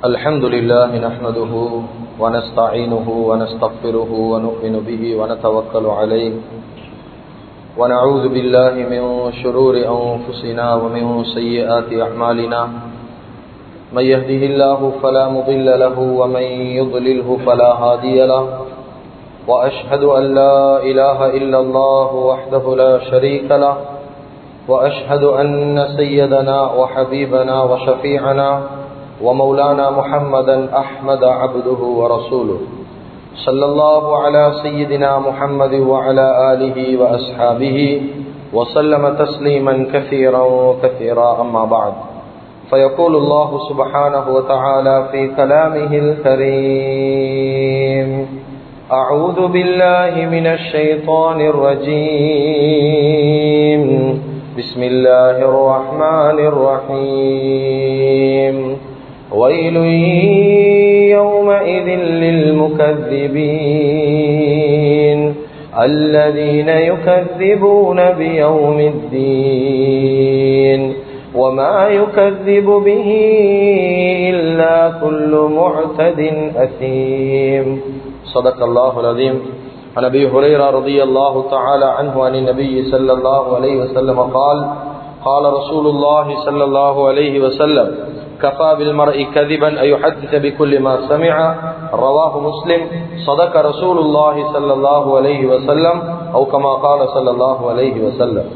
الحمد لله نحمده ونستعينه ونستغفره ونؤمن به ونتوكل عليه ونعوذ بالله من شرور أنفسنا ومن سيئات أعمالنا من يهده الله فلا مضل له ومن يضلله فلا هادي له وأشهد أن لا إله إلا الله وحده لا شريك له وأشهد أن سيدنا وحبيبنا وشفيعنا ومولانا محمدا أحمد عبده ورسوله صلى الله على سيدنا محمد وعلى آله وأصحابه وسلم تسليما كثيرا كثيرا أما بعد فيقول الله سبحانه وتعالى في كلامه الكريم أعوذ بالله من الشيطان الرجيم بسم الله الرحمن الرحيم ويل يومئذ للمكذبين الذين يكذبون بيوم الدين وما يكذب به إلا كل معتد أثيم صدق الله العظيم عن ابي هريره رضي الله تعالى عنه عن النبي صلى الله عليه وسلم قال قال رسول الله صلى الله عليه وسلم كفى بالمرء كذبا ان يحدث بكل ما سمع رواه مسلم صدق رسول الله صلى الله عليه وسلم او كما قال صلى الله عليه وسلم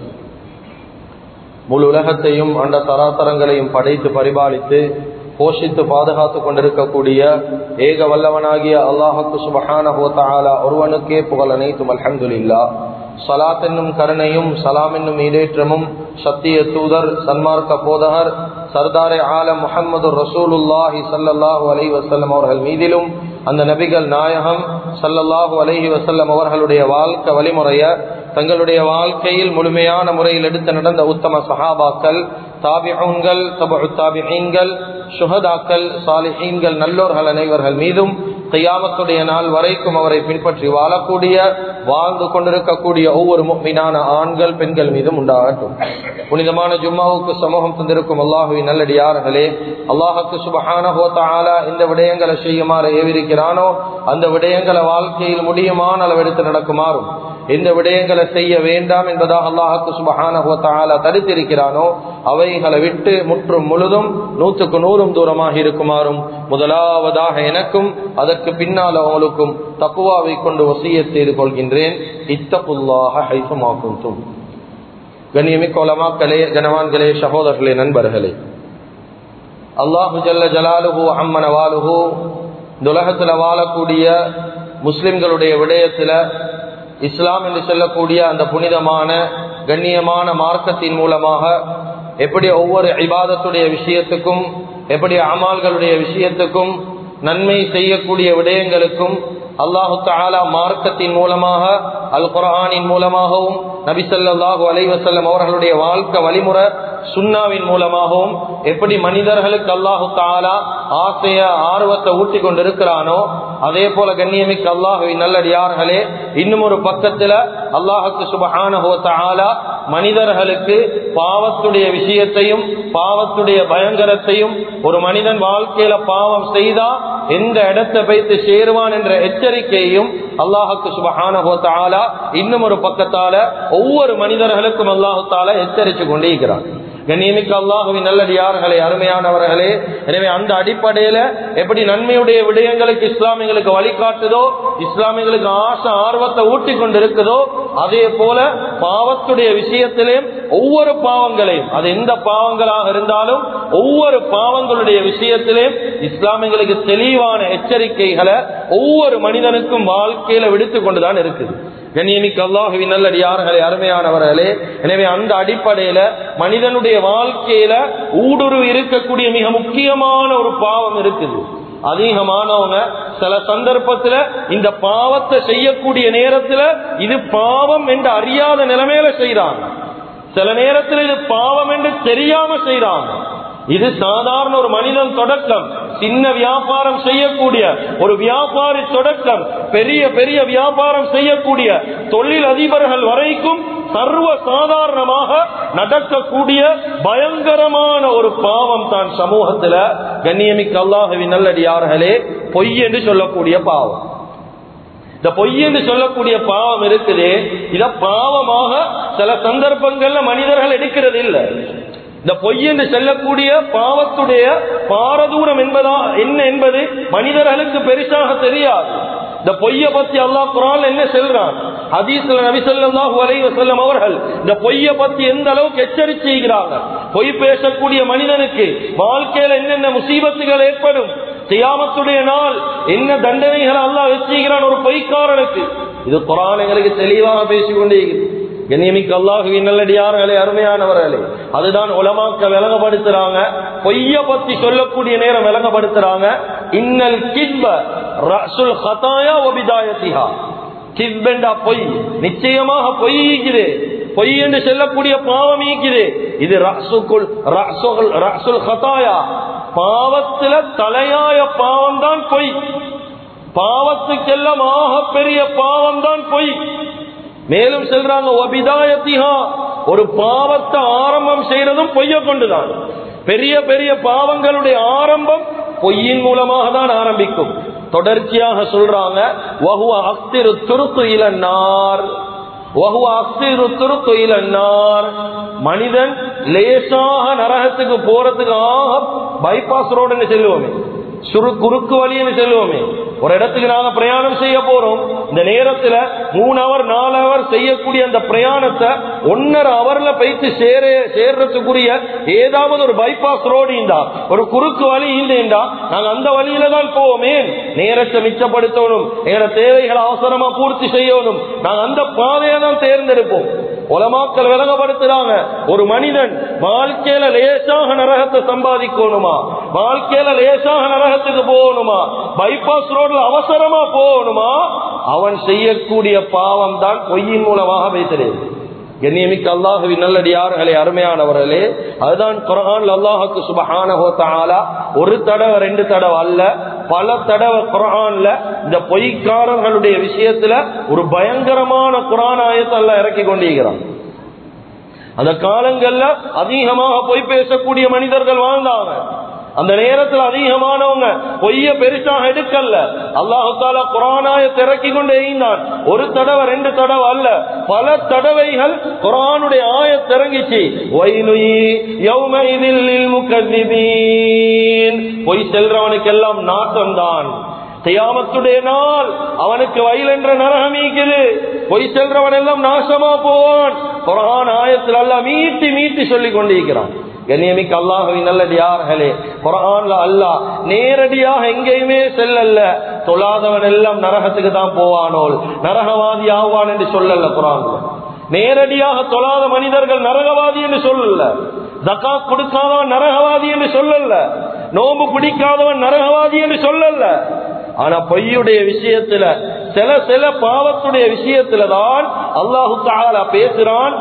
முழு உலகத்தையும் அண்ட தராதரங்களையும் படைத்து பரிபாலித்து போஷித்து பாதுகாத்து கொண்டிருக்கக்கூடிய ஏக வல்லவனாகிய அல்லாஹுக்கு சுபஹான ஹோத்தாலா ஒருவனுக்கே புகழ் அனைத்தும் அல்ஹம்துலில்லா சலாத் என்னும் கருணையும் சலாம் என்னும் ஈடேற்றமும் சத்திய தூதர் சன்மார்க்க போதகர் சர்தாரே ஆலம் முகமது ரசூலுல்லாஹி சல்லல்லாஹு அலஹி வசல்லம் அவர்கள் மீதிலும் அந்த நபிகள் நாயகம் சல்லல்லாஹு அலஹி வசல்லம் அவர்களுடைய வாழ்க்கை வழிமுறைய தங்களுடைய வாழ்க்கையில் முழுமையான முறையில் எடுத்து நடந்த உத்தம சஹாபாக்கள் தாபிஹூன்கள் தபு தாபிஹீன்கள் சுஹதாக்கள் சாலிஹீன்கள் நல்லோர்கள் அனைவர்கள் மீதும் கையாமத்துடைய நாள் வரைக்கும் அவரை பின்பற்றி வாழக்கூடிய வாழ்ந்து கொண்டிருக்கக்கூடிய ஒவ்வொரு மீனான ஆண்கள் பெண்கள் மீதும் உண்டாகட்டும் புனிதமான ஜும்மாவுக்கு சமூகம் தந்திருக்கும் அல்லாஹுவின் நல்லடியார்களே அல்லாஹுக்கு சுபஹான ஹோத்தாலா இந்த விடயங்களை செய்யுமாறு ஏவிருக்கிறானோ அந்த விடயங்களை வாழ்க்கையில் முடியுமான அளவெடுத்து நடக்குமாறும் எந்த விடயங்களை செய்ய வேண்டாம் என்பதாக அல்லாஹுக்கு சுபஹான ஹோத்தாலா தடுத்திருக்கிறானோ அவைகளை விட்டு முற்றும் முழுதும் நூற்றுக்கு நூறும் தூரமாக இருக்குமாறும் முதலாவதாக எனக்கும் அதற்கு பின்னால் அவங்களுக்கும் தக்குவாவை கொண்டு வசிய செய்து கொள்கின்றேன் இத்தகுல்லாக ஹைசமாக்கும் கண்ணியமிக்க உலமாக்களே கனவான்களே சகோதரர்களே நண்பர்களே அல்லாஹு ஜல்ல ஜலாலுஹு அம்மனவாலுஹு இந்த உலகத்தில் வாழக்கூடிய முஸ்லிம்களுடைய விடயத்தில் இஸ்லாம் என்று சொல்லக்கூடிய அந்த புனிதமான கண்ணியமான மார்க்கத்தின் மூலமாக எப்படி ஒவ்வொரு இபாதத்துடைய விஷயத்துக்கும் எப்படி அமால்களுடைய விஷயத்துக்கும் நன்மை செய்யக்கூடிய விடயங்களுக்கும் அல்லாஹு தாலா மார்க்கத்தின் மூலமாக அல் குரானின் மூலமாகவும் நபிசல்லாஹு அலைவசல்லம் அவர்களுடைய வாழ்க்கை வழிமுறை சுண்ணாவின் மூலமாகவும் எப்படி மனிதர்களுக்கு அல்லாஹு தாலா ஆசைய ஆர்வத்தை ஊட்டி கொண்டிருக்கிறானோ அதே போல கண்ணியமிக்க அல்லாஹுவின் நல்லடியார்களே இன்னும் ஒரு பக்கத்துல அல்லாஹுக்கு சுபஹானஹோ தாலா மனிதர்களுக்கு பாவத்துடைய விஷயத்தையும் பாவத்துடைய பயங்கரத்தையும் ஒரு மனிதன் வாழ்க்கையில பாவம் செய்தா எந்த இடத்தை வைத்து சேருவான் என்ற எச்சரிக்கையும் அல்லாஹுக்கு சுபஹானஹோ தாலா இன்னும் ஒரு பக்கத்தால ஒவ்வொரு மனிதர்களுக்கும் அல்லாஹு தாலா எச்சரித்து கொண்டே இருக்கிறான் கண்ணியமிக்க அல்லாஹுவின் நல்லடியார்களே அருமையானவர்களே எனவே அந்த அடிப்படையில எப்படி நன்மையுடைய விடயங்களுக்கு இஸ்லாமியங்களுக்கு வழிகாட்டுதோ இஸ்லாமியங்களுக்கு ஆசை ஆர்வத்தை ஊட்டி கொண்டிருக்குதோ அதே போல பாவத்துடைய விஷயத்திலேயும் ஒவ்வொரு பாவங்களையும் அது எந்த பாவங்களாக இருந்தாலும் ஒவ்வொரு பாவங்களுடைய விஷயத்திலேயும் இஸ்லாமியங்களுக்கு தெளிவான எச்சரிக்கைகளை ஒவ்வொரு மனிதனுக்கும் வாழ்க்கையில விடுத்து கொண்டுதான் இருக்குது கண்ணியமிக்க அல்லாஹுவின் நல்லடியார்களே அருமையானவர்களே எனவே அந்த அடிப்படையில மனிதனுடைய வாழ்க்கையில ஊடுருவி இருக்கக்கூடிய மிக முக்கியமான ஒரு பாவம் இருக்குது அதிகமானவங்க சில சந்தர்ப்பத்துல இந்த பாவத்தை செய்யக்கூடிய நேரத்துல இது பாவம் என்று அறியாத நிலைமையில செய்யறாங்க சில நேரத்தில் இது பாவம் என்று தெரியாம செய்யறாங்க இது சாதாரண ஒரு மனிதன் தொடக்கம் சின்ன வியாபாரம் செய்யக்கூடிய ஒரு வியாபாரி தொடக்கம் பெரிய பெரிய வியாபாரம் செய்யக்கூடிய தொழில் அதிபர்கள் வரைக்கும் சர்வ சாதாரணமாக நடக்கக்கூடிய பயங்கரமான ஒரு பாவம் தான் சமூகத்துல கண்ணியமிக்க அல்லாஹுவின் நல்லடியார்களே பொய் என்று சொல்லக்கூடிய பாவம் இந்த பொய் என்று சொல்லக்கூடிய பாவம் இருக்குது இத பாவமாக சில சந்தர்ப்பங்கள்ல மனிதர்கள் எடுக்கிறது இல்லை இந்த பொய் என்று சொல்லக்கூடிய பாவத்துடைய பாரதூரம் என்பதா என்ன என்பது மனிதர்களுக்கு பெருசாக தெரியாது இந்த பொய்ய பத்தி அல்லாஹ் குரான் என்ன செல்றான் ஹதீஸ்ல நபி ஸல்லல்லாஹு அலைஹி வஸல்லம் அவர்கள் இந்த பொய்ய பத்தி எந்த அளவுக்கு எச்சரிக்கை செய்கிறாங்க பொய் பேசக்கூடிய மனிதனுக்கு வாழ்க்கையில என்னென்ன முசீபத்துகள் ஏற்படும் தியாமத்துடைய நாள் என்ன தண்டனைகள் அல்லாஹ் வச்சுக்கிறான் ஒரு பொய்க்காரனுக்கு இது குரான் எங்களுக்கு தெளிவாக பேசிக்கொண்டே இருக்கிறது கண்ணியமிக்க அல்லாஹுவின் நல்லடியார்களே அருமையானவர்களே அதுதான் உலமாக்க விளங்கப்படுத்துறாங்க பொய்ய பத்தி சொல்லக்கூடிய நேரம் விளங்கப்படுத்துறாங்க இன்னல் கித்ப ரசுல் ஹதாயா ஒபிதாயத்திஹா கித்பெண்டா பொய் நிச்சயமாக பொய் ஈக்குது பொய் என்று சொல்லக்கூடிய பாவம் ஈக்குது இது ரசுக்குள் ரசுல் ரசுல் ஹதாயா பாவத்துல தலையாய பாவம் தான் பொய் பாவத்துக்கெல்லாம் ஆக பெரிய பாவம் தான் பொய் மேலும் செல்றாங்க ஒபிதாயத்திஹா ஒரு பாவத்தை ஆரம்பம் செய்யறதும் பொய்ய கொண்டுதான் பெரிய பெரிய பாவங்களுடைய ஆரம்பம் பொய்யின் மூலமாக தான் ஆரம்பிக்கும் தொடர்ச்சியாக சொல்றாங்க வகுவ அக்திரு துருத்து இளநார் வகுவ அக்திரு துருத்து இளநார் மனிதன் லேசாக நரகத்துக்கு போறதுக்கு ஆக பைபாஸ் ரோடுன்னு செல்லுவோமே சுரு குறுக்கு வழின்னு செல்லுவோமே ஒரு இடத்துக்கு நாங்க பிரயாணம் செய்ய போறோம் இந்த நேரத்துல மூணு அவர் நாலு அவர் செய்யக்கூடிய அந்த பிரயாணத்தை ஒன்னரை அவர்ல போயிட்டு சேர சேர்றதுக்குரிய ஏதாவது ஒரு பைபாஸ் ரோடு இந்தா ஒரு குறுக்கு வழி இல்லைண்டா நாங்க அந்த வழியில தான் போவோமே நேரத்தை மிச்சப்படுத்தணும் எங்களோட தேவைகளை அவசரமா பூர்த்தி செய்யணும் நாங்க அந்த பாதையை தான் தேர்ந்தெடுப்போம் உலமாக்கள் விலகப்படுத்துறாங்க ஒரு மனிதன் வாழ்க்கையில லேசாக நரகத்தை சம்பாதிக்கணுமா வாழ்க்கையில லேசாக நரகத்துக்கு போகணுமா பைபாஸ் ரோட்ல அவசரமா போகணுமா அவன் செய்யக்கூடிய பாவம் தான் பொய்யின் மூலமாக வைத்திருக்கிறது கண்ணியமிக்க அல்லாஹுவின் நல்லடியார்களே அருமையானவர்களே அதுதான் குரான் அல்லாஹுக்கு சுபஹானஹோ தஆலா ஒரு தடவை ரெண்டு தடவை அல்ல பல தடவை குரான்ல இந்த பொய்க்காரர்களுடைய விஷயத்துல ஒரு பயங்கரமான குரான் ஆயத்தை எல்லாம் இறக்கி கொண்டிருக்கிறான் அந்த காலங்கள்ல அதிகமாக பொய் பேசக்கூடிய மனிதர்கள் வாழ்ந்தாங்க அந்த நேரத்தில் அதிகமானவங்க பொய்ய பெருசாக எடுக்கல அல்லாஹு தாலா குரானாய திறக்கி கொண்டே இருந்தான் ஒரு தடவை ரெண்டு தடவை அல்ல பல தடவைகள் குரானுடைய ஆய திறங்கிச்சு பொய் செல்றவனுக்கெல்லாம் நாட்டம் தான் தியாமத்துடைய நாள் அவனுக்கு வயல் என்ற நரகம் ஈக்குது பொய் செல்றவன் எல்லாம் நாசமா போவான் குரான் ஆயத்தில் எல்லாம் மீட்டி மீட்டி சொல்லிக் கொண்டிருக்கிறான் கண்ணியமிக்க அல்லாஹுவின் நல்லடியார்களே குரான்ல அல்லாஹ் நேரடியாக எங்கேயுமே செல்லல்ல தொழாதவன் எல்லாம் நரகத்துக்கு தான் போவானோல் நரகவாதி ஆவான் என்று சொல்லல குரான்ல நேரடியாக தொழாத மனிதர்கள் நரகவாதி என்று சொல்லல ஜக்காத் கொடுக்காதவன் நரகவாதி என்று சொல்லல நோம்பு பிடிக்காதவன் நரகவாதி என்று சொல்லல ஆனா பொய்யுடைய விஷயத்துல சில சில பாவத்துடைய விஷயத்துல தான் அல்லாஹு தாலா பேசுறான்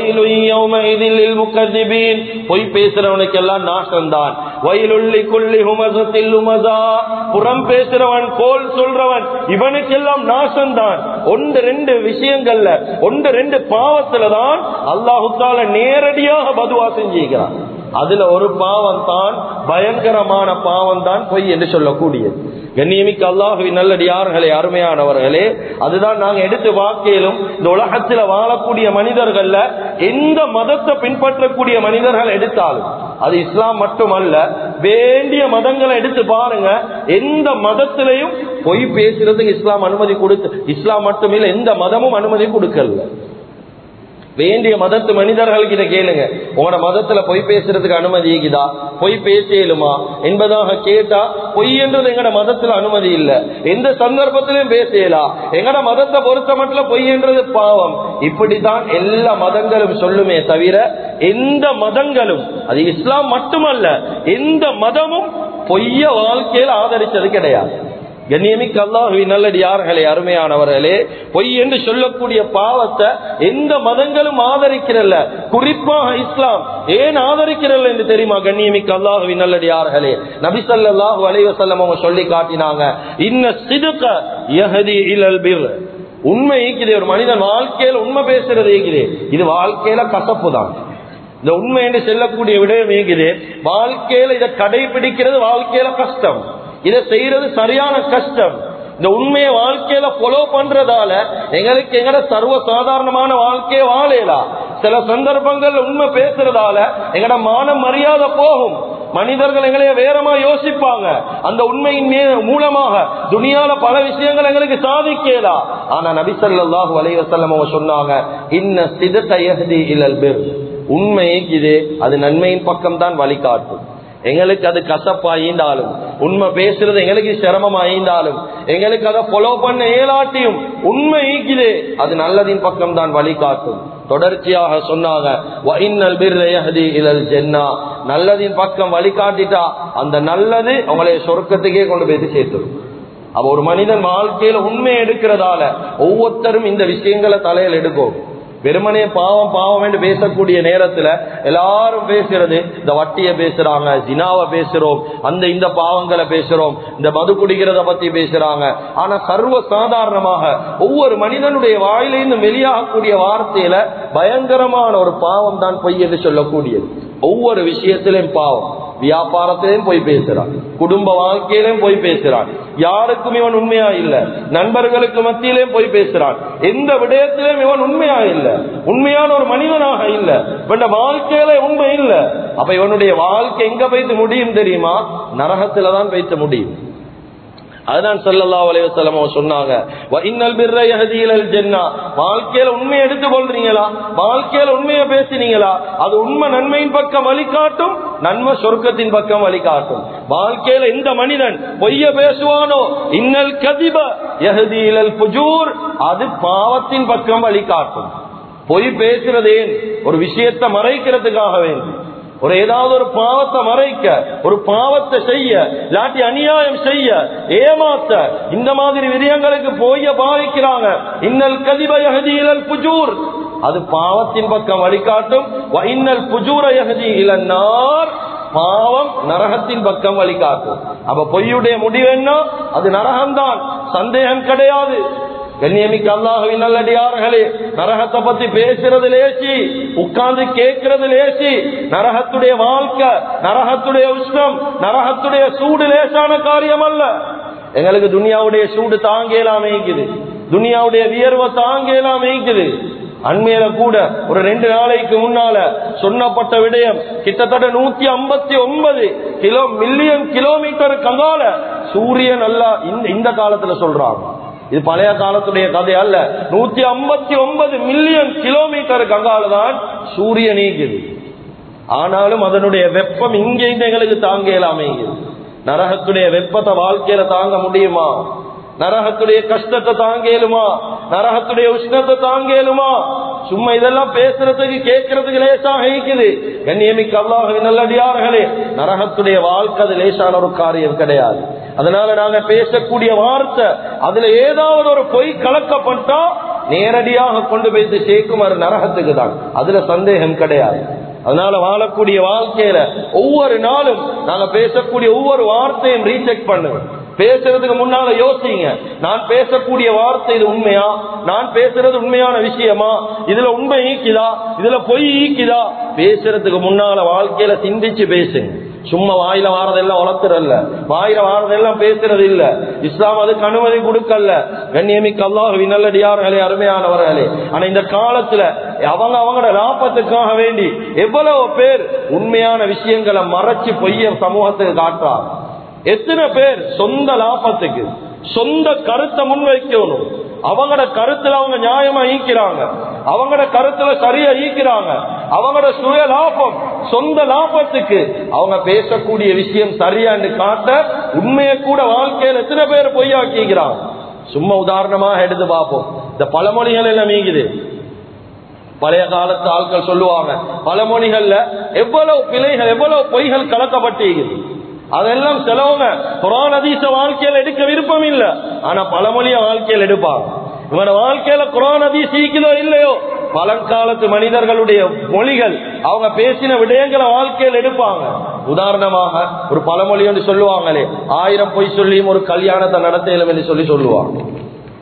பொய் பேசுறவனுக்கு எல்லாம் நாசம் தான் வயலுள்ளி கொல்லி ஹுமசத்தில் உமசா புறம் பேசுறவன் கோல் சொல்றவன் இவனுக்கெல்லாம் நாசம் தான் ஒன்று ரெண்டு விஷயங்கள்ல ஒன்று ரெண்டு பாவத்துல தான் அல்லாஹு தாலா நேரடியாக பதுவா செஞ்சுக்கிறான் அதுல ஒரு பாவம் தான் பயங்கரமான பாவம் தான் பொய் என்று சொல்லக்கூடியது கண்ணியமிக்க அல்லாஹுவின் நல்லடியார்களே அருமையானவர்களே அதுதான் நாங்க எடுத்து வாக்கையிலும் இந்த உலகத்துல வாழக்கூடிய மனிதர்கள்ல எந்த மதத்தை பின்பற்றக்கூடிய மனிதர்கள் எடுத்தாலும் அது இஸ்லாம் மட்டுமல்ல வேண்டிய மதங்களை எடுத்து பாருங்க எந்த மதத்திலையும் பொய் பேசுறதுக்கு இஸ்லாம் அனுமதி கொடுத்து இஸ்லாம் மட்டுமில்ல எந்த மதமும் அனுமதி கொடுக்கல வேண்டிய மதத்து மனிதர்களுக்கு இதை கேளுங்க உங்களோட மதத்துல பொய் பேசுறதுக்கு அனுமதி இருக்குதா பொய் பேசலுமா என்பதாக கேட்டா பொய் என்றது எங்கட மதத்துல அனுமதி இல்ல எந்த சந்தர்ப்பத்திலும் பேசலாம் எங்கட மதத்தை பொறுத்த மட்டும் பொய் என்றது பாவம் இப்படித்தான் எல்லா மதங்களும் சொல்லுமே தவிர எந்த மதங்களும் அது இஸ்லாம் மட்டுமல்ல எந்த மதமும் பொய்ய வாழ்க்கையில் ஆதரிச்சது கிடையாது கண்ணியமிக்க அல்லாஹுவி நல்லடியார்களே அருமையானவர்களே பொய் என்று சொல்லக்கூடிய பாவத்தை எந்த மதங்களும் ஆதரிக்கிறல்ல குறிப்பாக இஸ்லாம் ஏன் ஆதரிக்கிறல்ல என்று தெரியுமா கண்ணியமிக்க அல்லாஹுவி நல்லடியார்களே நபிசல்லாஹு அலைவசல்லம் அவங்க சொல்லி காட்டினாங்க இன்ன சிதுக்க யஹதி இலல் பிர் உண்மை ஈக்குதே ஒரு மனிதன் வாழ்க்கையில உண்மை பேசுறது ஈக்குதே இது வாழ்க்கையில கசப்பு தான் இந்த உண்மை என்று செல்லக்கூடிய விடயம் ஈக்குது வாழ்க்கையில இதை கடைபிடிக்கிறது வாழ்க்கையில கஷ்டம் இதை செய்யறது சரியான கஷ்டம் இந்த உண்மையை வாழ்க்கையில ஃபாலோ பண்றதால எங்களுக்கு எங்கட சர்வ சாதாரணமான வாழ்க்கையை வாழலாம் சில சந்தர்ப்பங்கள்ல உண்மை பேசுறதால எங்கட மான மரியாதை போகும் மனிதர்கள் எங்களைய வேறமா யோசிப்பாங்க அந்த உண்மையின் மீ- மூலமாக துனியால பல விஷயங்கள் எங்களுக்கு சாதிக்கலாம் ஆனா நபிசல்லாஹு அலைவசல்லம் அவங்க சொன்னாங்க இன்ன சிதத்தை இலல் பிர் உண்மை இது அது நன்மையின் பக்கம் தான் வழிகாட்டும் எங்களுக்கு அது கசப்பாயிந்தாலும் உண்மை பேசுறது எங்களுக்கு சிரமமாயிந்தாலும் எங்களுக்கு அதை ஃபாலோ பண்ண இயலாட்டியும் உண்மை ஈக்குது அது நல்லதின் பக்கம் தான் வழிகாட்டும் தொடர்ச்சியாக சொன்னாங்க "வ இன்னல் பிர்ர யஹ்தி இலல் ஜன்னா." நல்லதின் பக்கம் வழிகாட்டிட்டா அந்த நல்லது உங்களை சொர்க்கத்துக்கே கொண்டு போய் சேர்த்துடும் அப்ப ஒரு மனிதன் வாழ்க்கையில உண்மை எடுக்கிறதால ஒவ்வொருத்தரும் இந்த விஷயங்களை தலையில் எடுக்கும் வெறுமனே பாவம் பாவம் என்று பேசக்கூடிய நேரத்துல எல்லாரும் பேசுறது இந்த வட்டியை பேசுறாங்க ஜினாவை பேசுறோம் அந்த இந்த பாவங்களை பேசுறோம் இந்த மது குடிக்கிறத பத்தி பேசுறாங்க ஆனா சர்வ சாதாரணமாக ஒவ்வொரு மனிதனுடைய வாயிலிருந்து வெளியாகக்கூடிய வார்த்தையில பயங்கரமான ஒரு பாவம் தான் பொய் என்று சொல்லக்கூடியது ஒவ்வொரு விஷயத்திலும் பாவம் வியாபாரத்திலையும் போய் பேசுறான் குடும்ப வாழ்க்கையிலும் போய் பேசுறான் யாருக்கும் இவன் உண்மையா இல்ல நண்பர்களுக்கு மத்தியிலும் போய் பேசுறான் எந்த விடயத்திலும் இவன் உண்மையா இல்ல உண்மையான ஒரு மனிதனாக இல்ல இவன் வாழ்க்கையில உண்மை இல்ல அப்ப இவனுடைய வாழ்க்கை எங்க வைத்து முடியும் தெரியுமா நரகத்துல தான் வைத்து முடியும் அதுதான் ஸல்லல்லாஹு அலைஹி வஸல்லம் அவங்க சொன்னாங்க வ இன்னல் பிர்ர யஹ்தி இலல் ஜன்னah வாழ்க்கையில உண்மையை எடுத்து கொள்றீங்களா வாழ்க்கையில உண்மையை பேசினீங்களா அது உண்மை நன்மையின் பக்கம் வழிகாட்டும் நன்மை சொர்க்கத்தின் பக்கம் வழிகாட்டும் வாழ்க்கையில இந்த மனிதன் பொய்ய பேசுவானோ இன்னல் கதிப யஹ்தி இலல் ஃபுஜூர் அது பாவத்தின் பக்கம் வழிகாட்டும் பொய் பேசுறது ஏன் ஒரு விஷயத்தை மறைக்கிறதுக்காக வேண்டும் ஒரு ஏதாவது ஒரு பாவத்தை மறைக்க ஒரு பாவத்தை செய்ய இல்லாட்டி அநியாயம் செய்ய ஏமாத்த இந்த மாதிரி விடயங்களுக்கு போய பாவிக்கிறாங்க இன்னல் கதிப யஹதி இலல் புஜூர் அது பாவத்தின் பக்கம் வழிகாட்டும் வ இன்னல் புஜூர யஹதி இலன்னார் பாவம் நரகத்தின் பக்கம் வழிகாட்டும் அப்ப பொய்யுடைய முடிவு என்ன அது நரகம்தான் சந்தேகம் கிடையாது கண்ணியமிக்க அல்லாஹுவின் நல்லடியார்களே நரகத்தை பத்தி பேசுறது லேசி உட்கார்ந்து கேட்கறது லேசி நரகத்துடைய வாழ்க்கை நரகத்துடைய உஷ்ணம் நரகத்துடைய சூடு லேசான காரியம் அல்ல எங்களுக்கு துனியாவுடைய சூடு தாங்கலாம் மேய்க்குது துனியாவுடைய வியர்வை தாங்கலாம் மேய்க்குது அண்மையில கூட ஒரு ரெண்டு நாளைக்கு முன்னால சொன்னப்பட்ட விடயம் கிட்டத்தட்ட நூத்தி ஐம்பத்தி ஒன்பது கிலோ மில்லியன் கிலோமீட்டர் கங்கால சூரியன் அல்ல இந்த இந்த காலத்துல சொல்றாங்க இது பழைய காலத்துடைய கதை அல்ல நூத்தி ஐம்பத்தி ஒன்பது மில்லியன் கிலோமீட்டர் கங்கால தான் சூரியன் நீக்குது ஆனாலும் அதனுடைய வெப்பம் இங்கே எங்களுக்கு தாங்க இயலாமே நரகத்துடைய வெப்பத்தை வாழ்க்கையில தாங்க முடியுமா நரகத்துடைய கஷ்டத்தை தாங்கலுமா நரகத்துடைய உஷ்ணத்தை தாங்கலுமா சும்மா இதெல்லாம் பேசுறதுக்கு கேட்கறதுக்கு லேசாக இருக்குது கண்ணியமிக்க அல்லாஹின் நல்லடியார்களே நரகத்துடைய வாழ்க்கை அது லேசான ஒரு காரியம் கிடையாது அதனால நாங்க பேசக்கூடிய வார்த்தை அதுல ஏதாவது ஒரு பொய் கலக்கப்பட்டா நேரடியாக கொண்டு போய் சேர்க்கும் அது நரகத்துக்கு தான் அதுல சந்தேகம் கிடையாது அதனால வாழக்கூடிய வாழ்க்கையில ஒவ்வொரு நாளும் நாங்க பேசக்கூடிய ஒவ்வொரு வார்த்தையும் ரீசெக் பண்ணுங்க பேசுறதுக்கு முன்னால யோசிங்க நான் பேசக்கூடிய வார்த்தை இது உண்மையா நான் பேசுறது உண்மையான விஷயமா இதுல உண்மை ஈக்குதா இதுல பொய் ஈக்குதா பேசுறதுக்கு முன்னால வாழ்க்கையில சிந்திச்சு பேசுங்க சும்மா வாயில வாரதெல்லாம் வளர்த்துறல்ல வாயில வாரதெல்லாம் பேசுறது இல்ல இஸ்லாம் அதுக்கு அனுமதி கொடுக்கல கண்ணியமிக்க அல்லாஹ் நல்லடியார்களே அருமையானவர்களே ஆனா இந்த காலத்துல அவங்க அவங்களோட லாபத்துக்காக வேண்டி எவ்வளவு பேர் உண்மையான விஷயங்களை மறைச்சு பொய்ய சமூகத்துக்கு காட்டுறாங்க எத்தனை பேர் சொந்த லாபத்துக்கு சொந்த கருத்தை முன்வைக்கணும் அவங்களோட கருத்துல அவங்க நியாயமா ஈக்கிறாங்க அவங்களோட கருத்துல சரியா ஈக்கிறாங்க அவங்களோட சுய லாபம் சொந்த லாபத்துக்கு அவங்க பேசக்கூடிய விஷயம் சரியான்னு காட்ட உண்மையை கூட வாழ்க்கையில எத்தனை பேர் பொய்யாக்கிக்கிறாங்க சும்மா உதாரணமாக எடுத்து பார்ப்போம் இந்த பழமொழிகள் எல்லாம் மீங்குது பழைய காலத்து ஆட்கள் சொல்லுவாங்க பழமொழிகள்ல எவ்வளவு பிழைகள் எவ்வளவு பொய்கள் கலக்கப்பட்டிருக்குது அதெல்லாம் சிலவங்க குரான் அதீச வாழ்க்கையில எடுக்க விருப்பம் இல்ல ஆனா பழமொழிய வாழ்க்கையில் எடுப்பாங்க இவன வாழ்க்கையில குரான் அதீஸ் ஈக்குதோ இல்லையோ பழங்காலத்து மனிதர்களுடைய மொழிகள் அவங்க பேசின விடயங்களை வாழ்க்கையில் எடுப்பாங்க உதாரணமாக ஒரு பழமொழி என்று சொல்லுவாங்களே ஆயிரம் பொய் சொல்லியும் ஒரு கல்யாணத்தை நடத்தலும் என்று சொல்லி சொல்லுவாங்க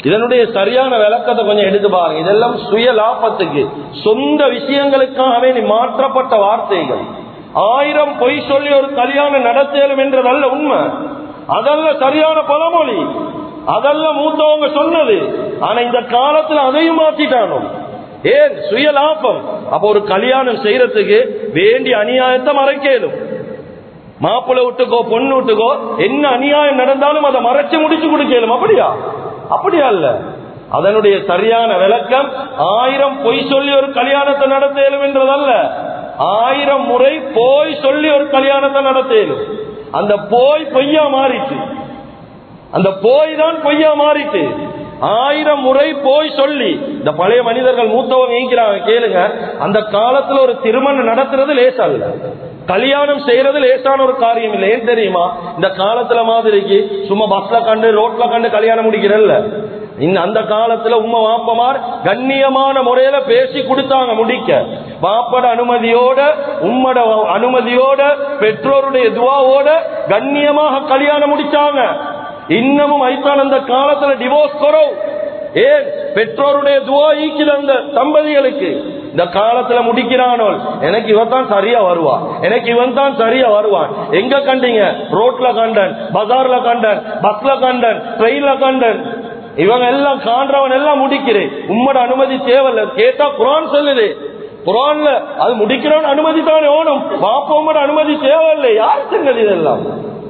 இதனுடைய சரியான விளக்கத்தை கொஞ்சம் எடுத்து பாருங்க இதெல்லாம் சுய லாபத்துக்கு சொந்த விஷயங்களுக்காகவே நீ மாற்றப்பட்ட வார்த்தைகள் ஆயிரம் பொய் சொல்லி ஒரு கல்யாணம் நடத்தலும் என்றதல்ல உண்மை அதல்ல சரியான பழமொழி அதல்ல மூத்தவங்க சொன்னது ஆனா இந்த காலத்துல அதையும் மாத்திட்டானோ ஏன் சுய லாபம் அப்ப ஒரு கல்யாணம் செய்யறதுக்கு வேண்டிய அநியாயத்தை மறைக்கலும் மாப்பிள்ளை விட்டுக்கோ பொண்ணு விட்டுக்கோ என்ன அநியாயம் நடந்தாலும் அதை மறைச்சு முடிச்சு கொடுக்கலும் அப்படியா அப்படியா இல்ல அதனுடைய சரியான விளக்கம் ஆயிரம் பொய் சொல்லி ஒரு கல்யாணத்தை நடத்தலும் என்றதல்ல ஆயிரம் முறை போய் சொல்லி ஒரு கல்யாணத்தை நடத்தலும் அந்த போய் பொய்யா மாறிட்டு அந்த போய் தான் பொய்யா மாறிட்டு ஆயிரம் முறை போய் சொல்லி இந்த பழைய மனிதர்கள் மூத்தவங்க ஈங்கிறாங்க கேளுங்க அந்த காலத்துல ஒரு திருமணம் நடத்துறது லேசா இல்ல கல்யாணம் செய்யறது லேசான ஒரு காரியம் இல்லை ஏன் தெரியுமா இந்த காலத்துல மாதிரிக்கு சும்மா பஸ்ல கண்டு ரோட்ல கண்டு கல்யாணம் முடிக்கிறல்ல இந்த அந்த காலத்துல உம்ம வாப்பமார் கண்ணியமான முறையில பேசி கொடுத்தாங்க முடிக்க வாப்பட அனுமதியோட உம்மட அனுமதியோட பெற்றோருடைய துவாவோட கண்ணியமாக கல்யாணம் முடிச்சாங்க இன்னமும் ஐத்தான் அந்த காலத்துல டிவோர்ஸ் குறவு ஏன் பெற்றோருடைய துவா ஈக்குது அந்த தம்பதிகளுக்கு இந்த காலத்துல முடிக்கிறானோல் எனக்கு இவன் தான் சரியா வருவான் எனக்கு இவன் தான் சரியா வருவான் எங்க கண்டீங்க ரோட்ல கண்டன் பஜார்ல கண்டன் பஸ்ல கண்டன் ட்ரெயின்ல கண்டன் இவங்க எல்லாம் காண்றவன் எல்லாம் முடிக்கிறேன் உம்மோட அனுமதி தேவையில்ல கேட்டா குரான் சொல்லுது குரான்ல அது முடிக்கிறவன் அனுமதி தானே ஓணும் பாப்போமோட அனுமதி தேவையில்லை யார் சொன்னது இதெல்லாம்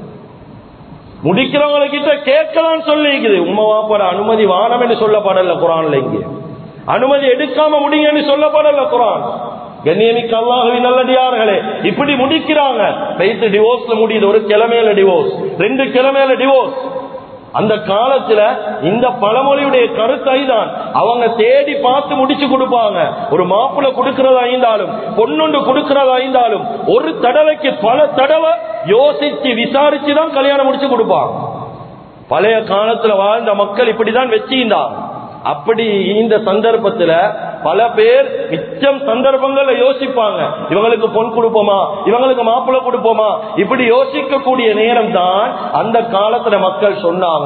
முடிக்கிறவங்க கிட்ட கேட்கலாம் சொல்லிக்குது உம்மா வாப்பட அனுமதி வானம் என்று சொல்லப்படல குரான்ல இங்கே அனுமதி எடுக்காம முடியுங்கன்னு சொல்லப்படல குரான் கண்ணியமிக்க அல்லாஹுவின் நல்லடியார்களே இப்படி முடிக்கிறாங்க வைத்து டிவோர்ஸ்ல முடியுது ஒரு கிழமையில டிவோர்ஸ் ரெண்டு கிழமையில டிவோர்ஸ் அந்த காலத்துல இந்த பழமொழியுடைய கருத்தை தான் அவங்க தேடி பார்த்து முடிச்சு கொடுப்பாங்க ஒரு மாப்பிள்ள கொடுக்கறதா இருந்தாலும் பொண்ணுண்டு கொடுக்கறதா இருந்தாலும் ஒரு தடவைக்கு பல தடவை யோசிச்சு விசாரிச்சு தான் கல்யாணம் முடிச்சு கொடுப்பாங்க பழைய காலத்துல வாழ்ந்த மக்கள் இப்படிதான் வச்சிருந்தாங்க அப்படி இந்த சந்தர்ப்பத்துல பல பேர் மிச்சம் சந்தர்ப்பங்கள்ல யோசிப்பாங்க இவங்களுக்கு பொன் கொடுப்போமா இவங்களுக்கு மாப்பிள்ளை கொடுப்போமா இப்படி யோசிக்கக்கூடிய நேரம் தான் அந்த காலத்துல மக்கள் சொன்னாங்க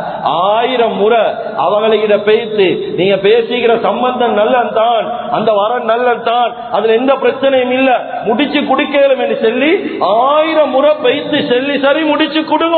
ஆயிரம் முறை அவங்களுக்கு பேசி நீங்க பேசிக்கிற சம்பந்தம் நல்லன் தான் அந்த வரம் நல்லன் தான் அதுல எந்த பிரச்சனையும் இல்ல முடிச்சு குடிக்கலும் என்று சொல்லி ஆயிரம் முறை பேசி சொல்லி சரி முடிச்சு கொடுங்க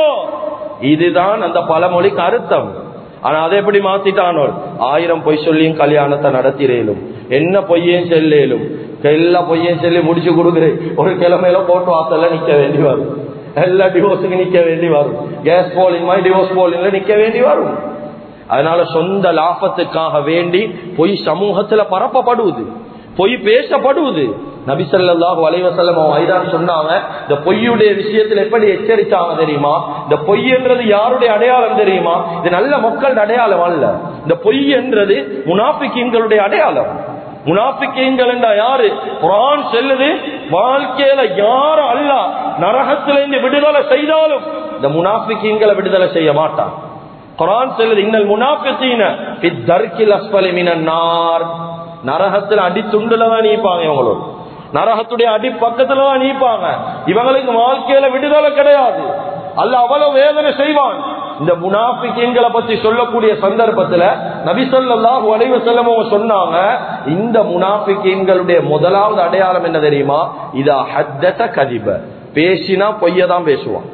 இதுதான் அந்த பழமொழிக்கு அர்த்தம் ஆனா அதை எப்படி மாத்திட்டானோ ஆயிரம் பொய் சொல்லியும் கல்யாணத்தை நடத்திரேலும் என்ன பொய்யையும் செல்லேலும் எல்லா பொய்யையும் சொல்லி முடிச்சு கொடுக்குறேன் ஒரு கிழமையில போட்டு வாசல்ல நிக்க வேண்டி வரும் எல்லா டிவோர்ஸுக்கு நிக்க வேண்டி வரும் கேஸ் போலிங் மாதிரி டிவோர்ஸ் போலிங்ல நிக்க வேண்டி வரும் அதனால சொந்த லாபத்துக்காக வேண்டி பொய் சமூகத்துல பரப்பப்படுவது பொய் பேசப்படுவது நபிசல்லாஹு அலைவசல்லம் ஐதான் சொன்னாங்க இந்த பொய்யுடைய விஷயத்துல எப்படி எச்சரித்தாங்க தெரியுமா இந்த பொய் என்றது யாருடைய அடையாளம் தெரியுமா இது நல்ல மக்களுடைய அடையாளம் அல்ல இந்த பொய் என்றது முனாபிக்கிங்களுடைய அடையாளம் முனாபிக்கீங்கள் என்றா யாரு குரான் செல்லுது வாழ்க்கையில யாரும் அல்ல நரகத்திலிருந்து விடுதலை செய்தாலும் இந்த முனாபிக்கீங்களை விடுதலை செய்ய மாட்டான் குரான் செல்லுது இன்னல் முனாபித்தீன தர்க்கில் அஸ்பலி மினார் நரகத்தில் அடி துண்டுல தான் நீப்பாங்க இவங்களோட நரகத்துடைய அடி பக்கத்துல தான் நீப்பாங்க இவங்களுக்கு வாழ்க்கையில விடுதலை கிடையாது அல்ல அவ்வளவு வேதனை செய்வான் இந்த முனாபிக்கங்களை பத்தி சொல்லக்கூடிய சந்தர்ப்பத்துல நபிசல்லாஹு அலைவ செல்லமோ சொன்னாங்க இந்த முனாபிக்கங்களுடைய முதலாவது அடையாளம் என்ன தெரியுமா இதா ஹத்தத கதிப பேசினா பொய்யதான் பேசுவான்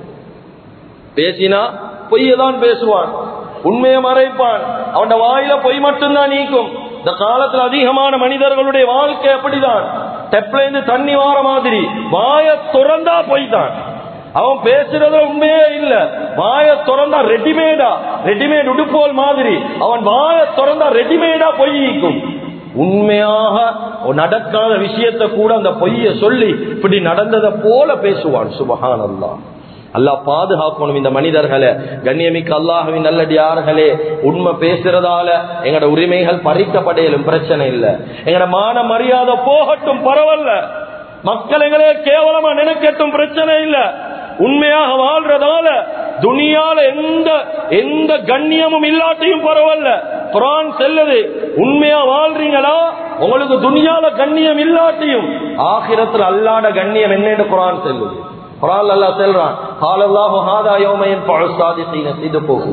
பேசினா பொய்யதான் பேசுவான் உண்மையை மறைப்பான் அவன் வாயில பொய் மட்டும்தான் நீக்கும் இந்த காலத்துல அதிகமான மனிதர்களுடைய வாழ்க்கை அப்படிதான் டெப்ல இருந்து தண்ணி வார மாதிரி வாய துறந்தா போய்தான் அவன் பேசுறத உண்மையே இல்ல வாய திறந்தா ரெடிமேடா ரெடிமேட் உடுப்போல் மாதிரி அவன் வாய திறந்தா ரெடிமேடா பொய்க்கும் உண்மையாக நடக்காத விஷயத்தை கூட அந்த பொய்ய சொல்லி இப்படி நடந்ததை போல பேசுவான் சுபஹான் அல்லா அல்லா பாதுகாக்கணும் இந்த மனிதர்களை கண்ணியமிக்க அல்லாஹுவின் நல்லடியார்களே உண்மை பேசுறதால எங்கட உரிமைகள் பறிக்கப்படையிலும் பிரச்சனை இல்ல எங்கட மான மரியாதை போகட்டும் பரவாயில்ல மக்கள் எங்களே கேவலமா நினைக்கட்டும் பிரச்சனை இல்ல உண்மையாக வாழ்றதால துணியால எந்த எந்த கண்ணியமும் இல்லாட்டையும் பரவாயில்ல குரான் செல்லுது உண்மையா வாழ்றீங்களா உங்களுக்கு துணியால கண்ணியம் இல்லாட்டியும் ஆகிரத்தில் அல்லாட கண்ணியம் என்னன்னு குரான் செல்லுது குரான் அல்லா செல்றான் காலல்லாஹு ஹாதா யோமையின் பழசாதி செய்த செய்து போகும்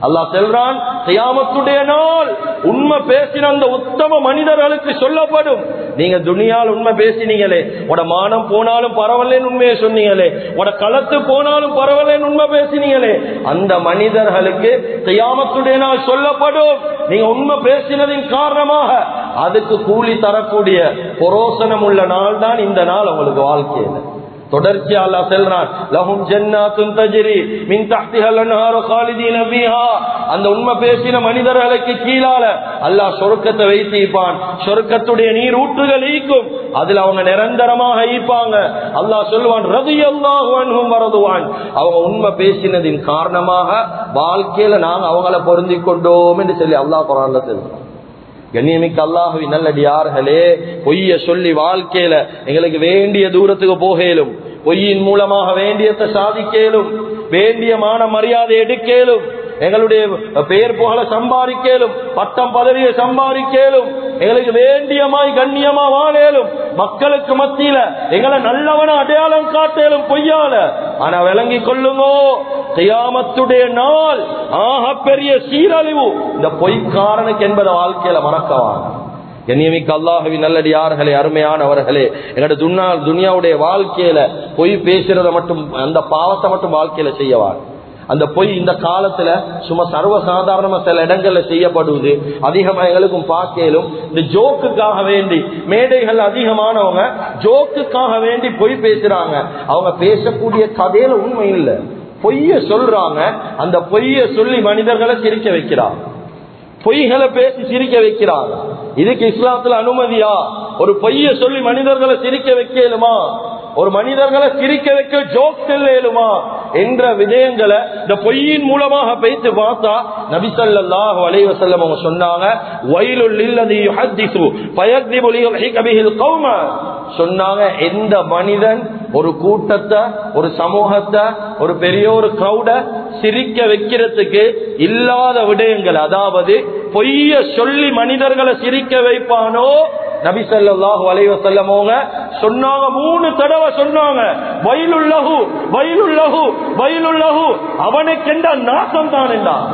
அல்லாஹ் செல்றான் கியாமத்துடைய நாள் உண்மை பேசின அந்த உத்தம மனிதர்களுக்கு சொல்லப்படும் நீங்க துனியால் உண்மை பேசினீங்களே உட மானம் போனாலும் பரவாயில்லன்னு உண்மையை சொன்னீங்களே உட களத்து போனாலும் பரவாயில்லன்னு உண்மை பேசினீங்களே அந்த மனிதர்களுக்கு கியாமத்துடைய நாள் சொல்லப்படும் நீங்க உண்மை பேசினதின் காரணமாக அதுக்கு கூலி தரக்கூடிய பொரோசனம் உள்ள நாள் தான் இந்த நாள் உங்களுக்கு வாழ்க்கையில தொடர்ச்சி அல்லாஹ் செல்றான் லஹும் ஜன்னாத்துன் தஜ்ரி மின் தஹ்திஹல் அன்ஹாரு காலிதீன ஃபீஹா அந்த உண்மை பேசின மனிதர்களுக்கு கீழால அல்லாஹ் சொர்க்கத்தை வைத்திருப்பான் சொர்க்கத்துடைய நீர் ஊற்றுகள் ஈக்கும் அதுல அவங்க நிரந்தரமாக ஈப்பாங்க அல்லாஹ் சொல்லுவான் ரதியல்லாஹு அன்ஹும் வரதுவான் அவங்க உண்மை பேசினதின் காரணமாக வாழ்க்கையில நாங்க அவங்கள பொருந்திக் கொண்டோம் என்று சொல்லி அல்லாஹ் குரான்ல சொல்றோம் கண்ணியமிக்க அல்லாஹுவி நல்லடியார்களே பொய்ய சொல்லி வாழ்க்கையில எங்களுக்கு வேண்டிய தூரத்துக்கு போகலும் பொய்யின் மூலமாக வேண்டியத்தை சாதிக்கலும் வேண்டிய மான மரியாதை எடுக்கலும் எங்களுடைய பெயர் புகழ சம்பாதிக்கலும் பட்டம் பதவியை சம்பாதிக்கலும் எங்களுக்கு வேண்டியமாய் கண்ணியமா வாழலும் மக்களுக்கு மத்தியில எங்களை நல்லவன அடையாளம் காட்டலும் பொய்யால ஆனா விளங்கி கொள்ளுங்கோ கியாமத்துடைய நாள் ஆக பெரிய சீரழிவு இந்த பொய்க்காரனுக்கு என்பதை வாழ்க்கையில மறக்கவாங்க கண்ணியமிக்க அல்லாஹவி நல்லடியார்களே அருமையானவர்களே எங்களோட துன்னா துனியாவுடைய வாழ்க்கையில பொய் பேசுறத மட்டும் அந்த பாவத்தை மட்டும் வாழ்க்கையில செய்யவாங்க அந்த பொய் இந்த காலத்துல சும்மா சர்வசாதாரணமா சில இடங்கள்ல செய்யப்படுவது அதிகமா எங்களுக்கும் பார்க்கலும் இந்த ஜோக்குக்காக வேண்டி மேடைகள் அதிகமானவங்க ஜோக்குக்காக வேண்டி பொய் பேசுறாங்க அவங்க பேசக்கூடிய கதையில உண்மை இல்லை பொய்ய சொல்றாங்க அந்த பொய்ய சொல்லி மனிதர்களை சிரிக்க வைக்கிறாங்க பொய்களை பேசி சிரிக்க வைக்கிறாங்க இதுக்கு இஸ்லாத்துல அனுமதியா ஒரு பொய்ய சொல்லி மனிதர்களை சிரிக்க வைக்கலுமா ஒரு மனிதர்களை சிரிக்க வைக்க ஜோக் செல்லுமா என்ற விடயங்களை இந்த பொய்யின் மூலமாக பேசி பார்த்தா நபிசல்லாஹு அலைவசல்லம் அவங்க சொன்னாங்க வயலுள் இல்லது யுஹத்திசு பயக்திபு லியுஹிக கௌம சொன்னாங்க எந்த மனிதன் ஒரு கூட்டத்தை ஒரு சமூகத்தை ஒரு பெரிய ஒரு கிரௌட சிரிக்க வைக்கிறதுக்கு இல்லாத விடயங்கள் அதாவது பொய்ய சொல்லி மனிதர்களை சிரிக்க வைப்பானோ நபி ஸல்லல்லாஹு அலைஹி வஸல்லமோங்க சொன்னாங்க மூணு தடவை சொன்னாங்க வயலுள்ளஹு வயலுள்ளஹு வயலுள்ளஹு அவனுக்கென்ற நாசம் தான் என்றான்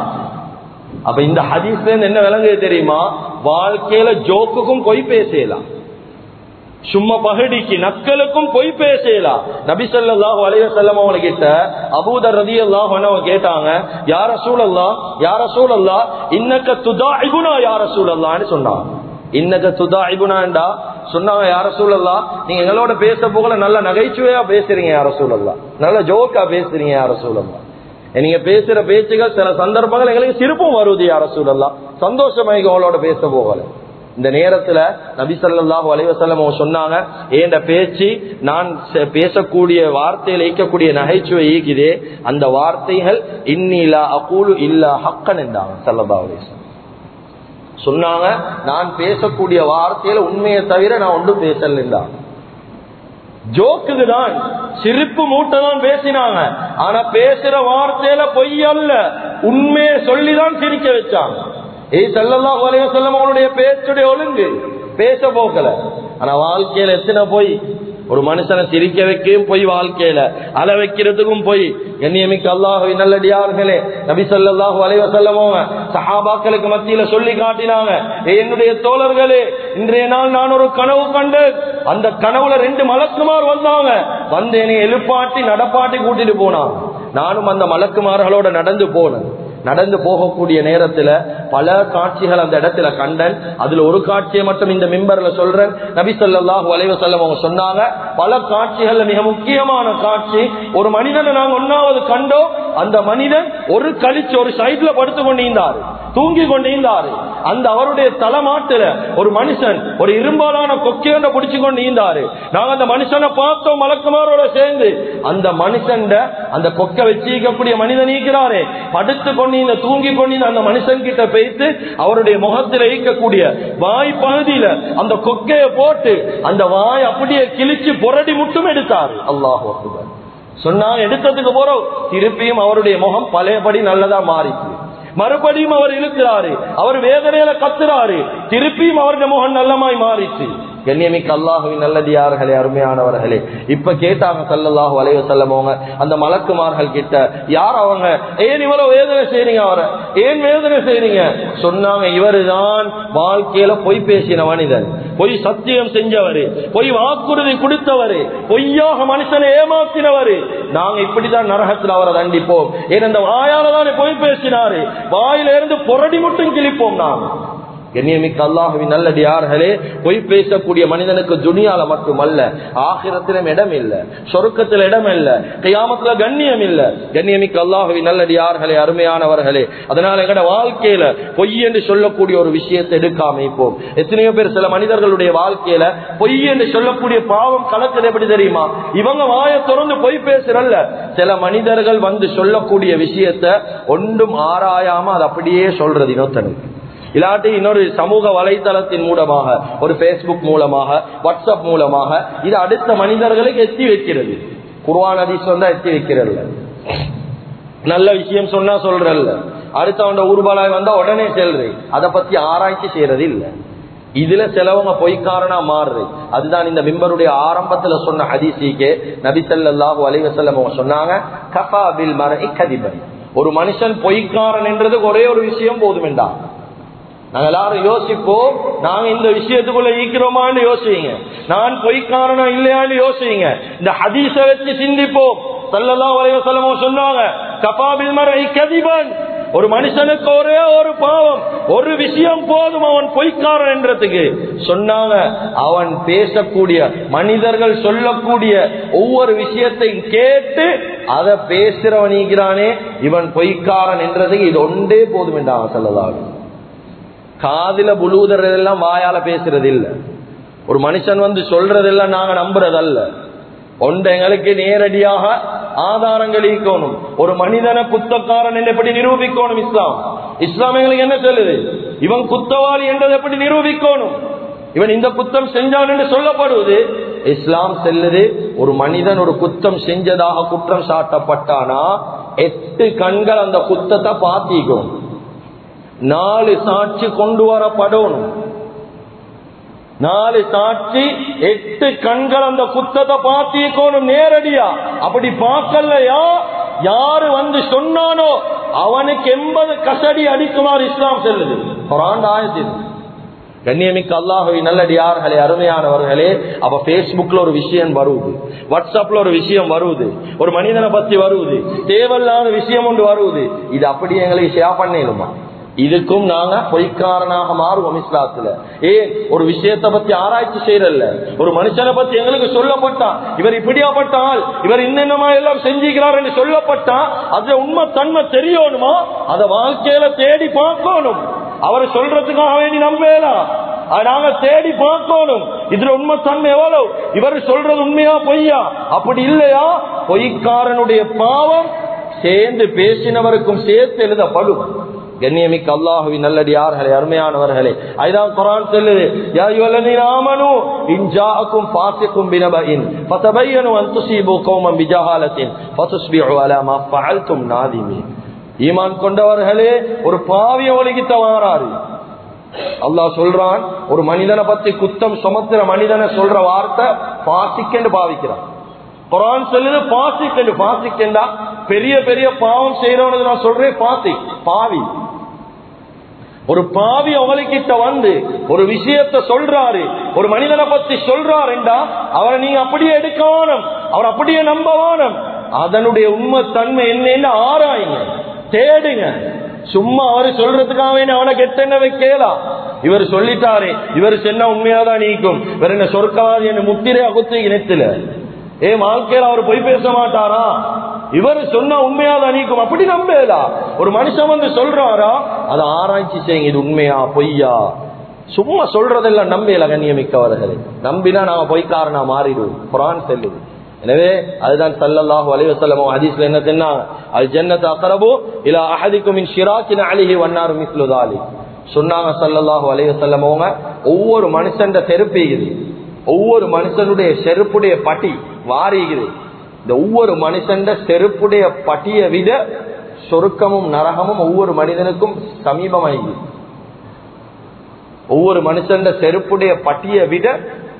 அப்ப இந்த ஹதீஸ்ல இருந்து என்ன விளங்குது தெரியுமா வாழ்க்கையில ஜோக்குக்கும் பொய் பேசலாம் சும்மா பகடிக்கு நக்கலுக்கும் பொய் பேசலாம் நபி ஸல்லல்லாஹு அலைஹி வஸல்லம் அவங்க கிட்ட அபூதர் ரலியல்லாஹு அன்ஹு அவங்க கேட்டாங்க யா ரசூலல்லாஹ் யா ரசூலல்லாஹ் இன்னக துதாஇபுனா யா ரசூலல்லாஹ்னு சொன்னாங்க இன்னக துதாஇபுனாண்டா சொன்னாங்க யார சூழல்லா நீங்க எங்களோட பேச போகல நல்ல நகைச்சுவையா பேசுறீங்க யார சூழல்லா நல்ல ஜோக்கா பேசுறீங்க யார சூழல்லா நீங்க பேசுற பேச்சுகள் சில சந்தர்ப்பங்கள் எங்களுக்கு சிரிப்பும் வருது யார சூழல்லா சந்தோஷமாக உங்களோட பேச போகல இந்த நேரத்துல நபி ஸல்லல்லாஹு அலைஹி வஸல்லம் அவங்க சொன்னாங்க ஏண்ட பேச்சு நான் ச- பேசக்கூடிய வார்த்தையில் ஈக்கக்கூடிய நகைச்சுவை ஈக்குதே அந்த வார்த்தைகள் இன்னிலா அகூலு இல்லா ஹக்கன் என்றாங்க ஸல்லல்லாஹு அலைஹி வஸல்லம் சொன்னாங்க நான் பேசக்கூடிய வார்த்தையில உண்மையை தவிர நான் ஒன்றும் பேசல ஜோக்குக்கு தான் சிரிப்பு மூட்டை தான் பேசினாங்க ஆனா பேசுற வார்த்தையில பொய் அல்ல உண்மையை சொல்லிதான் சிரிக்க வச்சாங்க ஏய் செல்லல்லாம் வரைய செல்லம் அவனுடைய பேச்சுடைய ஒழுங்கு பேச போக்கல ஆனா வாழ்க்கையில எத்தனை போய் ஒரு மனுஷனை சிரிக்க வைக்கவும் போய் வாழ்க்கையில அழ வைக்கிறதுக்கும் போய் கண்ணியமிக்க அல்லாஹுவை நல்லடியார்களே நபி ஸல்லல்லாஹு அலைஹி வஸல்லம் சஹாபாக்களுக்கு மத்தியில சொல்லி காட்டினாங்க "ஏய், என்னுடைய தோழர்களே இன்றைய நாள் நான் ஒரு கனவு கண்டு அந்த கனவுல ரெண்டு மலக்குமார் வந்தாங்க வந்து என்னை எழுப்பாட்டி நடப்பாட்டி கூட்டிட்டு போனாங்க நானும் அந்த மலக்குமார்களோட நடந்து போனேன் நடந்து போகக்கூடிய நேரத்துல பல காட்சிகள் அந்த இடத்துல கண்டன் அதுல ஒரு காட்சியை மட்டும் இந்த மிம்பர்ல சொல்றேன் நபி ஸல்லல்லாஹு அலைஹி வஸல்லம் அவங்க சொன்னாங்க பல காட்சிகள்ல மிக முக்கியமான காட்சி ஒரு மனிதனை நாங்க ஒன்னாவது கண்டோம் அந்த மனிதன் ஒரு கழிச்சு ஒரு சைட்ல படுத்து கொண்டிருந்தாரு தூங்கி கொண்டிருந்தாரு அந்த அவருடைய தலைமாட்டுல ஒரு மனுஷன் ஒரு இரும்பாலான கொக்கையொண்ட பிடிச்சு கொண்டு இருந்தாரு நாங்க அந்த மனுஷனை பார்த்தோம் மலக்குமாரோட சேர்ந்து அந்த மனுஷன் அந்த கொக்கை வச்சிருக்கக்கூடிய மனிதன் ஈக்கிறாரே படுத்து கொண்டு இந்த தூங்கி கொண்டு அந்த மனுஷன் கிட்ட பேசி அவருடைய முகத்தில் ஈக்கக்கூடிய வாய் பகுதியில அந்த கொக்கைய போட்டு அந்த வாய் அப்படியே கிழிச்சு புரடி மட்டும் எடுத்தாரு அல்லாஹ் சொன்னாங்க எடுத்ததுக்கு போறோம் திருப்பியும் அவருடைய முகம் பழையபடி நல்லதா மாறிச்சு மறுபடியும் அவர் இழுக்கிறாரு அவர் வேதனையில கத்துறாரு திருப்பியும் அவருடைய முகம் நல்லமாய் மாறிச்சு கண்ணியமிக்க அல்லாஹுவின் நல்லடியார்களே அருமையானவர்களே இப்ப கேட்டாங்க சல்லல்லாஹு அலைய செல்லமோங்க அந்த மலக்குமார்கள் கிட்ட யார் அவங்க ஏன் இவ்வளவு வேதனை செய்றீங்க அவரை ஏன் வேதனை செய்றீங்க சொன்னாங்க இவருதான் வாழ்க்கையில பொய் பேசின மனிதன் பொய் சத்தியம் செஞ்சவரு பொய் வாக்குறுதி கொடுத்தவரு பொய்யாக மனுஷனை ஏமாத்தினவரு நாங்க இப்படிதான் நரகத்தில் அவரை தண்டிப்போம் ஏன் அந்த வாயால தானே பொய் பேசினாரு வாயில இருந்து புரடி மட்டும் கிழிப்போம் நாம் கண்ணியமிக்க அல்லாஹுவின் நல்லடியார்களே பொய் பேசக்கூடிய மனிதனுக்கு துனியால மட்டுமல்ல ஆகிரத்திலும் இடம் இல்ல சொருக்கத்தில் இடம் இல்ல கையாமத்துல கண்ணியம் இல்ல கண்ணியமிக்க அல்லாஹுவின் நல்லடியார்களே அருமையானவர்களே அதனால எங்கட வாழ்க்கையில பொய் என்று சொல்லக்கூடிய ஒரு விஷயத்தை எடுக்காம இப்போம் எத்தனையோ பேர் சில மனிதர்களுடைய வாழ்க்கையில பொய் என்று சொல்லக்கூடிய பாவம் கலக்குது எப்படி தெரியுமா இவங்க வாயை திறந்து பொய் பேசுறல்ல சில மனிதர்கள் வந்து சொல்லக்கூடிய விஷயத்தை ஒன்றும் ஆராயாம அது அப்படியே சொல்றது இன்னொருத்தனுக்கு இல்லாட்டி இன்னொரு சமூக வலைதளத்தின் மூலமாக ஒரு பேஸ்புக் மூலமாக வாட்ஸ்அப் மூலமாக இது அடுத்த மனிதர்களுக்கு எத்தி வைக்கிறது குர்வான் அதிஸ் வந்தா எத்தி வைக்கிறது நல்ல விஷயம் சொன்னா சொல்றல்ல அடுத்தவண்ட ஊர்வலாய் வந்தா உடனே செல்றது அதை பத்தி ஆராய்ச்சி செய்யறது இல்ல இதுல சிலவங்க பொய்க்காரனா மாறுறது அதுதான் இந்த மிம்பருடைய ஆரம்பத்துல சொன்ன ஹதீசிக்கே நபிசல்லாஹு அலைவசல்லம் அவங்க சொன்னாங்க கஃபா பில் மர கதிபன் ஒரு மனுஷன் பொய்க்காரன் என்றது ஒரே ஒரு விஷயம் போதுமெண்டா நாங்க எல்லாரும் யோசிப்போம் நாங்க இந்த விஷயத்துக்குள்ள ஈக்கிறோமான்னு யோசிங்க நான் பொய்க்காரனா இல்லையான்னு யோசிங்க இந்த ஹதீஸ வச்சு சிந்திப்போம் சல்லல்லா வலைவசலமோ சொன்னாங்க கபாபில் மரை கதிபன் ஒரு மனுஷனுக்கு ஒரே ஒரு பாவம் ஒரு விஷயம் போதும் அவன் பொய்க்காரன் என்றதுக்கு சொன்னாங்க அவன் பேசக்கூடிய மனிதர்கள் சொல்லக்கூடிய ஒவ்வொரு விஷயத்தையும் கேட்டு அதை பேசுறவனிக்கிறானே இவன் பொய்க்காரன் என்றதுக்கு இது ஒன்றே போதும் என்றாங்க சொல்லலாம் காதில புழுவுதறதெல்லாம் வாயால பேசுறது இல்ல ஒரு மனுஷன் வந்து சொல்றதெல்லாம் நாங்க நம்புறதல்ல ஒன்று எங்களுக்கு நேரடியாக ஆதாரங்கள் ஈக்கணும் ஒரு மனிதனை குத்தக்காரன் எப்படி நிரூபிக்கணும் இஸ்லாம் இஸ்லாம் எங்களுக்கு என்ன சொல்லுது இவன் குத்தவாளி என்றதை எப்படி நிரூபிக்கணும் இவன் இந்த குத்தம் செஞ்சான் என்று சொல்லப்படுவது இஸ்லாம் செல்லுது ஒரு மனிதன் ஒரு குத்தம் செஞ்சதாக குற்றம் சாட்டப்பட்டானா எட்டு கண்கள் அந்த குத்தத்தை பாத்திக்கணும் நாலு சாட்சி கொண்டு வரப்படணும் நாலு சாட்சி எட்டு கண்கள் அந்த குத்தத்தை பார்த்திக்கணும் நேரடியா அப்படி பார்க்கலையா யாரு வந்து சொன்னானோ அவனுக்கு எண்பது கசடி அடிக்குமாறு இஸ்லாம் செல்லுது ஒரு ஆண்டு ஆயத்தில் கண்ணியமிக்க அல்லாஹவி நல்லடியார்களே அருமையானவர்களே அப்ப பேஸ்புக்ல ஒரு விஷயம் வருவது வாட்ஸ்அப்ல ஒரு விஷயம் வருவது ஒரு மனிதனை பத்தி வருவது தேவையில்லாத விஷயம் ஒன்று வருவது இது அப்படியே எங்களுக்கு ஷேர் பண்ணிடுமா இதுக்கும் நாங்க பொய்க்காரனாக மாறுவோம் இஸ்லாத்துல ஏன் ஒரு விஷயத்தை பத்தி ஆராய்ச்சி செய்யறல்ல ஒரு மனுஷனை பத்தி எங்களுக்கு சொல்லப்பட்டா இவர் இப்படியாப்பட்டால் இவர் இன்னென்னமா எல்லாம் செஞ்சுக்கிறார் என்று சொல்லப்பட்டா அதுல உண்மை தன்மை தெரியணுமா அத வாழ்க்கையில தேடி பார்க்கணும் அவர் சொல்றதுக்காக வேண்டி நம்பலாம் நாங்க தேடி பார்க்கணும் இதுல உண்மை தன்மை எவ்வளவு இவர் சொல்றது உண்மையா பொய்யா அப்படி இல்லையா பொய்க்காரனுடைய பாவம் சேர்ந்து பேசினவருக்கும் சேர்த்து எழுதப்படும் கண்ணியமிக்க அல்லாஹுவின் நல்லடியார்களே அருமையானவர்களே அதுதான் குரான் சொல்லுது யா அய்யுஹல்லதீன ஆமனூ இன் ஜாஅக்கும் ஃபாஸிகும் பினபஇன் ஃபதபையனு அன் துஸீபு கௌமன் பிஜஹாலத்தின் ஃபதுஸ்பிஹு அலா மா ஃபஅல்தும் நாதிமீன் ஈமான் கொண்டவர்களே ஒரு பாவிய ஒழுகித்த வாராரு அல்லாஹ் சொல்றான் ஒரு மனிதனை பத்தி குத்தம் சுமத்துற மனிதனை சொல்ற வார்த்தை பாசிக்கென்று பாவிக்கிறான் குரான் சொல்லுது பாசிக்கென்று பாசிக்கெண்டா பெரிய பெரிய பாவம் செய்யறவனுக்கு நான் சொல்றேன் பாசி பாவி ஒரு பாவி அவளுக்கிட்ட வந்து ஒரு விஷயத்த சொல்றாரு ஒரு மனிதனை பத்தி சொல்றாருண்டா அவரை நீங்க அப்படியே எடுக்கணும் அவர் அப்படியே நம்பவானம் அதனுடைய உண்மை தன்மை என்னன்னு ஆராயுங்க தேடுங்க சும்மா அவரு சொல்றதுக்காக வேண்டி அவனை கெட்டென்ன வைக்கலாம் இவர் சொல்லிட்டாரு இவர் சென்ன உண்மையாதான் நீக்கும் வேற என்ன சொர்க்காது என்ன முத்திரையா குத்தி நெத்துல ஏ வாழ்க்கையில அவர் பொய் பேச மாட்டாரா இவர் சொன்ன உண்மையாதான் நீக்கும் அப்படி நம்பலா ஒரு மனுஷன் வந்து சொல்றாரா அதை ஆராய்ச்சி செய்யுங்க இது உண்மையா பொய்யா சும்மா சொல்றதெல்லாம் நம்பல கண்ணியமிக்கவர்களே நம்பினா நாம பொய்க்காரனா மாறிடுவோம் குரான் செல்லுது எனவே அதுதான் சல்லல்லாஹு அலைஹி வஸல்லம் ஹதீஸ்ல என்ன சொன்னாங்க அல் ஜன்னத் அக்ரபு இலா அஹதிக்கும் மின் ஷிராக்கின் அலிஹி வன்னார் மிஸ்லு தாலிக் சொன்னாங்க சல்லல்லாஹு அலைஹி வஸல்லம் அவங்க ஒவ்வொரு மனுஷன் செருப்பு இருக்குது ஒவ்வொரு மனுஷனுடைய செருப்புடைய பட்டி வாரிகிறது இந்த ஒவ்வொரு மனுஷன் செருப்புடைய பட்டியை விட சொருக்கமும் நரகமும் ஒவ்வொரு மனிதனுக்கும் சமீபமாகிறது ஒவ்வொரு மனுஷன் செருப்புடைய பட்டியை விட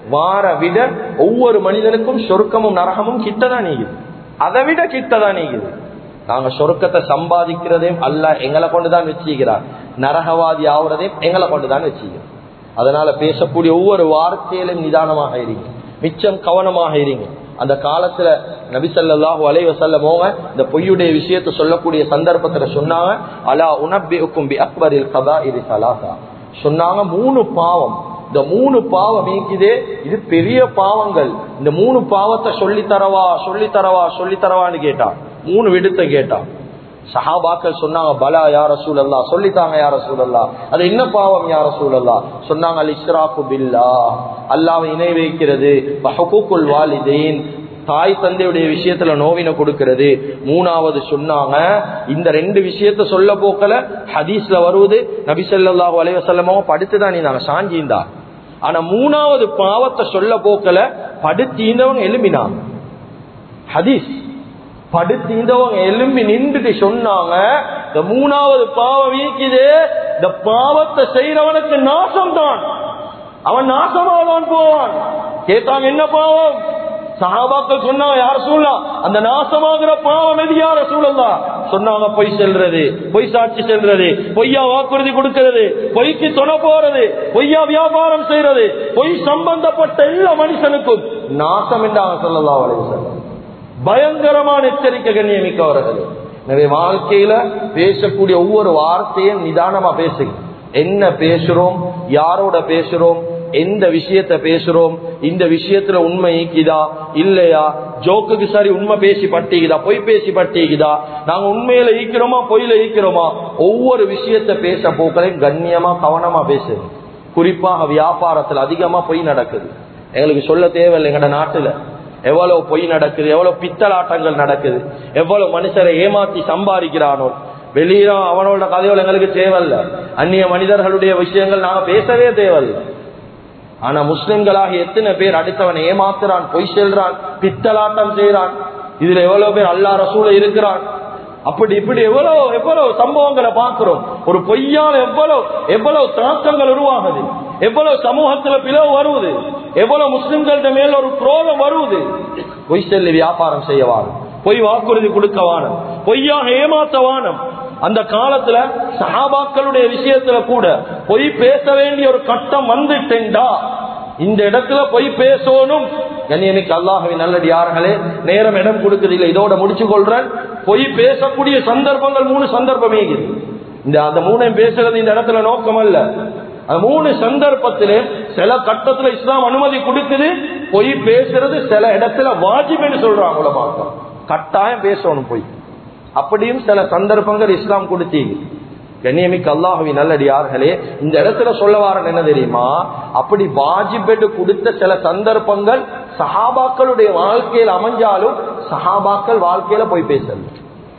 வார விட ஒவ்வொரு மனிதனுக்கும் சொர்க்கமும் நரகமும் கிட்டதான் நீங்குது அதை விட கிட்டதான் நீங்குது நாங்க சொர்க்கத்தை சம்பாதிக்கிறதையும் அல்ல எங்களை கொண்டுதான் வச்சுக்கிறார் நரகவாதி ஆகுறதையும் எங்களை கொண்டுதான் வச்சுக்கிறோம் அதனால பேசக்கூடிய ஒவ்வொரு வார்த்தையிலும் நிதானமாக இருங்க மிச்சம் கவனமாக இருங்க அந்த காலத்துல நபிசல்லாஹு அலைவசல்லமோங்க இந்த பொய்யுடைய விஷயத்தை சொல்லக்கூடிய சந்தர்ப்பத்துல சொன்னாங்க அலா உனப்பிக்கும் பி அக்பரில் கதா இது சலாசா சொன்னாங்க மூணு பாவம் இந்த மூணு பாவம் நீக்குதே இது பெரிய பாவங்கள் இந்த மூணு பாவத்தை சொல்லித்தரவா சொல்லித்தரவா சொல்லித்தரவான்னு கேட்டான் மூணு விடுத்த கேட்டான் சஹாபாக்கள் சொன்னாங்க பலா யார சூழல்லா சொல்லித்தாங்க யார சூழல்லா அது என்ன பாவம் யார சூழல்லா சொன்னாங்க அல் இஸ்ராக்கு பில்லா அல்லாவை இணை வைக்கிறது பஹகுக்குல் வாலிதேன் தாய் தந்தையுடைய விஷயத்துல நோவின கொடுக்கிறது மூணாவது சொன்னாங்க இந்த ரெண்டு விஷயத்த சொல்ல போக்கல ஹதீஸ்ல வருவது நபிசல்லாஹு அலைவசல்லமோ படுத்துதான் நீ நாங்க சாஞ்சிந்தா ஆனா மூணாவது பாவத்தை சொல்ல போக்கல படுத்தீந்தவங்க எலும்பினாங்க ஹதீஸ் படுத்தீந்தவங்க எலும்பி நின்றுட்டு சொன்னாங்க இந்த மூணாவது பாவம் வீக்குது இந்த பாவத்தை செய்யறவனுக்கு நாசம் தான் அவன் நாசமாவான் போவான் கேட்டாங்க என்ன பாவம் சஹாபாக்கள் சொன்னாங்க யார் சூழலாம் அந்த நாசமாகிற பாவம் எது யார சூழலாம் சொன்னாங்க பொய் செல்றது பொய் சாட்சி செல்றது பொய்யா வாக்குறுதி கொடுக்கிறது பொய்க்கு துணை போறது பொய்யா வியாபாரம் செய்யறது பொய் சம்பந்தப்பட்ட எல்லா மனுஷனுக்கும் நாசம் என்று அவன் சொல்லலாம் அலைவசம் பயங்கரமான எச்சரிக்கை கண்ணியமிக்கவர்கள் எனவே வாழ்க்கையில பேசக்கூடிய ஒவ்வொரு வார்த்தையும் நிதானமா பேசுங்க என்ன பேசுறோம் யாரோட பேசுறோம் எந்த விஷயத்த பேசுறோம் இந்த விஷயத்துல உண்மை ஈக்குதா இல்லையா ஜோக்குக்கு சரி உண்மை பேசி பட்டிக்குதா பொய் பேசி பட்டிக்குதா நாங்க உண்மையில ஈக்கிறோமா பொய்யில ஈக்கிறோமா ஒவ்வொரு விஷயத்த பேச போக்களையும் கண்ணியமா கவனமா பேசுங்க குறிப்பாக வியாபாரத்துல அதிகமா பொய் நடக்குது எங்களுக்கு சொல்ல தேவையில்லை எங்கட நாட்டுல எவ்வளவு பொய் நடக்குது எவ்வளவு பித்தலாட்டங்கள் நடக்குது எவ்வளவு மனுஷரை ஏமாத்தி சம்பாதிக்கிறானோ வெளியே அவனோட கதையோட எங்களுக்கு தேவையில்ல அந்நிய மனிதர்களுடைய விஷயங்கள் நாங்க பேசவே தேவையில்லை ஆனா முஸ்லிம்களாக எத்தனை பேர் அடுத்தவனை ஏமாத்துறான் பொய் செல்றான் பித்தலாட்டம் செய்யறான் இதுல எவ்வளவு பேர் அல்லா ரசூல இருக்கிறான் அப்படி இப்படி எவ்வளவு எவ்வளவு சம்பவங்களை பார்க்கிறோம் ஒரு பொய்யால் எவ்வளவு எவ்வளவு தாக்கங்கள் உருவாகுது எவ்வளவு சமூகத்துல பிளவு வருவது எவ்வளவு முஸ்லிம்கள்ட்ட மேல ஒரு குரோதம் வருவது பொய் செல்லி வியாபாரம் செய்யவானும் பொய் வாக்குறுதி கொடுக்கவானும் பொய்யாக ஏமாத்தவானும் அந்த காலத்துல சஹாபாக்களுடைய விஷயத்துல கூட பொய் பேச வேண்டிய ஒரு கட்டம் வந்துட்டேன்டா இந்த இடத்துல பொய் பேசணும் கண்ணியமிக்கு அல்லாஹவின் நல்லடியார்களே நேரம் இடம் கொடுக்குதில்லை இதோட முடிச்சு கொள்றேன் பொய் பேசக்கூடிய சந்தர்ப்பங்கள் மூணு சந்தர்ப்பமே இருக்குது இந்த அந்த மூணையும் பேசுறது இந்த இடத்துல நோக்கம் அல்ல அந்த மூணு சந்தர்ப்பத்திலே சில கட்டத்துல இஸ்லாம் அனுமதி கொடுக்குது பொய் பேசுறது சில இடத்துல வாஜிப்னு சொல்றாங்க உலமாக கட்டாயம் பேசணும் பொய் அப்படியும் சில சந்தர்ப்பங்கள் இஸ்லாம் கொடுத்தீங்க கண்ணியமிக்கு அல்லாஹவி நல்லடியார்களே இந்த இடத்துல சொல்ல வாரன் என்ன தெரியுமா அப்படி வாஜிபெட்டு கொடுத்த சில சந்தர்ப்பங்கள் சஹாபாக்களுடைய வாழ்க்கையில் அமைஞ்சாலும் சஹாபாக்கள் வாழ்க்கையில போய் பேசல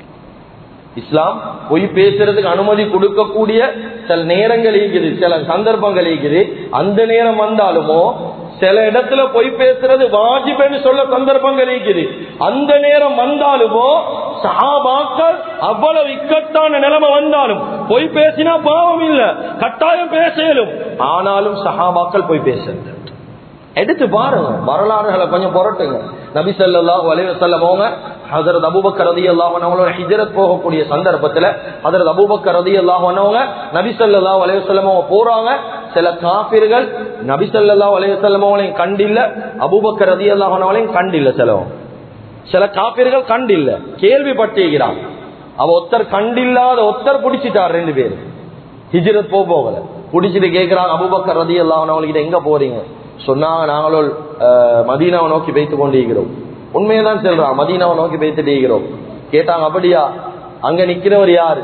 இஸ்லாம் பொய் பேசுறதுக்கு அனுமதி கொடுக்கக்கூடிய சில நேரங்கள் இருக்குது சில சந்தர்ப்பங்கள் இருக்குது அந்த நேரம் வந்தாலுமோ சில இடத்துல பொய் பேசுறது வாஜிபன்னு சொல்ல சந்தர்ப்பங்கள் இருக்குது அந்த நேரம் வந்தாலுமோ சஹாபாக்கள் அவ்வளவு இக்கட்டான நிலைமை வந்தாலும் பொய் பேசினா பாவம் இல்ல கட்டாயம் பேசலும் ஆனாலும் சஹாபாக்கள் பொய் பேசுறது எடுத்து பாருங்க வரலாறுகளை கொஞ்சம் புரட்டுங்க நபி சல்லாஹு அலைவசல்லமோங்க ஹசரத் அபூபக்கர் ரதி அல்லாஹனவங்களோட ஹிஜரத் போகக்கூடிய சந்தர்ப்பத்துல ஹசரத் அபூபக்கர் ரதி அல்லாஹனவங்க நபி சல்லாஹ் அலைவசல்லமவங்க போறாங்க சில காப்பிர்கள் நபி சல்லாஹ் அலைவசல்லமவங்களையும் கண்டில்ல அபூபக்கர் ரதி அல்லாஹனவங்களையும் கண்டில்ல சிலவங்க சில காப்பிர்கள் கண்டில்ல கேள்விப்பட்டிருக்கிறான் அவ ஒத்தர் கண்டில்லாத ஒத்தர் பிடிச்சிட்டார் ரெண்டு பேர் ஹிஜரத் போக போகல பிடிச்சிட்டு கேட்கிறாங்க அபூபக்கர் ரதி அல்லாஹனவங்ககிட்ட எங்க போறீங்க சொன்னாங்க நாங்களும் மதீனாவை நோக்கி வைத்து கொண்டிருக்கிறோம் உண்மையதான் சொல்றான் மதீனாவை நோக்கி வைத்துட்டு இருக்கிறோம் கேட்டாங்க அப்படியா அங்க நிக்கிறவர் யாரு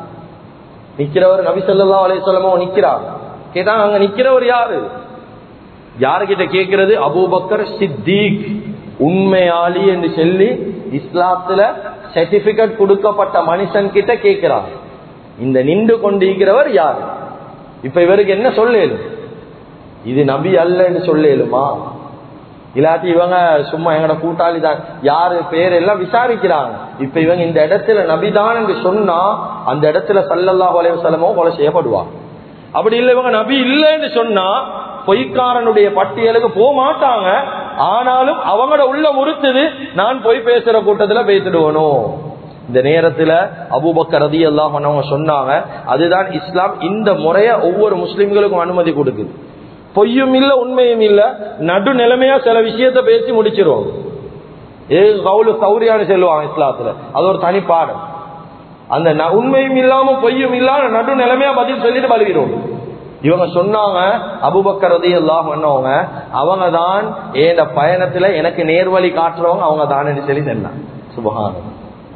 நிக்கிறவர் நபி சொல்லா அலைய சொல்லமோ நிக்கிறார் கேட்டாங்க அங்க நிக்கிறவர் யாரு யாருகிட்ட கேட்கிறது அபூபக்கர் சித்திக் உண்மையாளி என்று சொல்லி இஸ்லாத்துல சர்டிபிகேட் கொடுக்கப்பட்ட மனுஷன் கிட்ட கேட்கிறார் இந்த நின்று கொண்டிருக்கிறவர் யாரு இப்ப இவருக்கு என்ன சொல்லேலும் இது நபி அல்லன்னு சொல்லேலுமா இல்லாட்டி இவங்க சும்மா எங்கட கூட்டாளி தான் யாரு பேர் எல்லாம் விசாரிக்கிறாங்க இப்ப இவங்க இந்த இடத்துல நபிதான் என்று சொன்னா அந்த இடத்துல சல்லல்லா வலைவசலமோ கொலை செய்யப்படுவாங்க அப்படி இல்லை இவங்க நபி இல்லைன்னு சொன்னா பொய்க்காரனுடைய பட்டியலுக்கு போக மாட்டாங்க ஆனாலும் அவங்களோட உள்ள உறுத்துது நான் பொய் பேசுற கூட்டத்துல பேசிடுவனும் இந்த நேரத்துல அபூபக்கர் ரதி எல்லாம் அவங்க சொன்னாங்க அதுதான் இஸ்லாம் இந்த முறைய ஒவ்வொரு முஸ்லிம்களுக்கும் அனுமதி கொடுக்குது பொய்யும் இல்ல உண்மையும் இல்ல நடு நிலைமையா சில விஷயத்த பேசி முடிச்சிருவோம் ஏ கவுலு சௌரியான்னு சொல்லுவாங்க இஸ்லாத்துல அது ஒரு தனி பாடம் அந்த ந- உண்மையும் இல்லாம பொய்யும் இல்லாம நடு நிலைமையா பதில் சொல்லிட்டு பழகிடும் இவங்க சொன்னாங்க அபுபக்கர் ரதி எல்லாம் பண்ணவங்க அவங்க தான் என் பயணத்துல எனக்கு நேர்வழி காட்டுறவங்க அவங்க தான் சொல்லி சொன்னாங்க சுபகானம்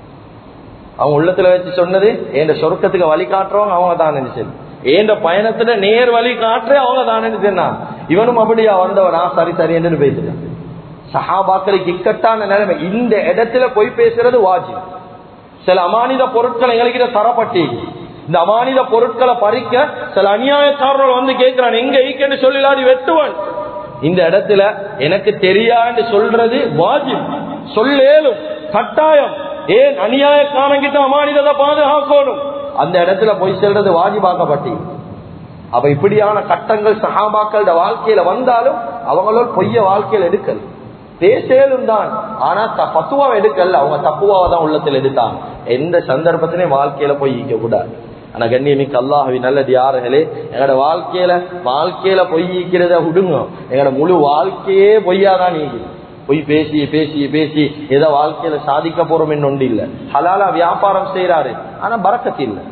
அவங்க உள்ளத்துல வச்சு சொன்னது என் சொர்க்கத்துக்கு வழி காட்டுறவங்க அவங்க தான் சொல்லி ஏண்ட பயணத்துல நேர் வழி காட்டுற அவங்க தான் சொன்னான் இவனும் அப்படியா வந்தவனா சரி சரி என்று பேசிட்டான் சஹாபாக்களுக்கு இக்கட்டான நிலைமை இந்த இடத்துல போய் பேசுறது வாஜி சில அமானித பொருட்கள் எங்களுக்கு தரப்பட்டி இந்த அமானித பொருட்களை பறிக்க சில அநியாயக்காரர்கள் வந்து கேட்கிறான் எங்க ஈக்கன்னு சொல்லிலாடி வெட்டுவன் இந்த இடத்துல எனக்கு தெரியான்னு சொல்றது வாஜிப் சொல்லேலும் கட்டாயம் ஏன் அநியாயக்காரங்கிட்ட அமானிதத்தை பாதுகாக்கணும் அந்த இடத்துல போய் செல்றது வாஜிபாக்கப்பட்டி அப்ப இப்படியான கட்டங்கள் சஹாபாக்களோட வாழ்க்கையில வந்தாலும் அவங்களோட பொய்ய வாழ்க்கையில எடுக்கல பேசலும் தான் ஆனா த- பத்துவாவை எடுக்கல அவங்க தப்புவாவை தான் உள்ளத்தில் எடுத்தாங்க எந்த சந்தர்ப்பத்திலையும் வாழ்க்கையில போய் ஈக்க கூடாது ஆனா கண்ணியமிக்க அல்லாஹவி நல்லது யாருகளே எங்களோட வாழ்க்கையில வாழ்க்கையில பொய் ஈக்கிறத விடுங்க எங்களோட முழு வாழ்க்கையே பொய்யாதான் நீக்குது பொய் பேசி பேசி பேசி ஏதோ வாழ்க்கையில சாதிக்க போறோம் ஒன்று இல்ல ஹலாலா வியாபாரம் செய்யறாரு ஆனா பறக்கத்து இல்ல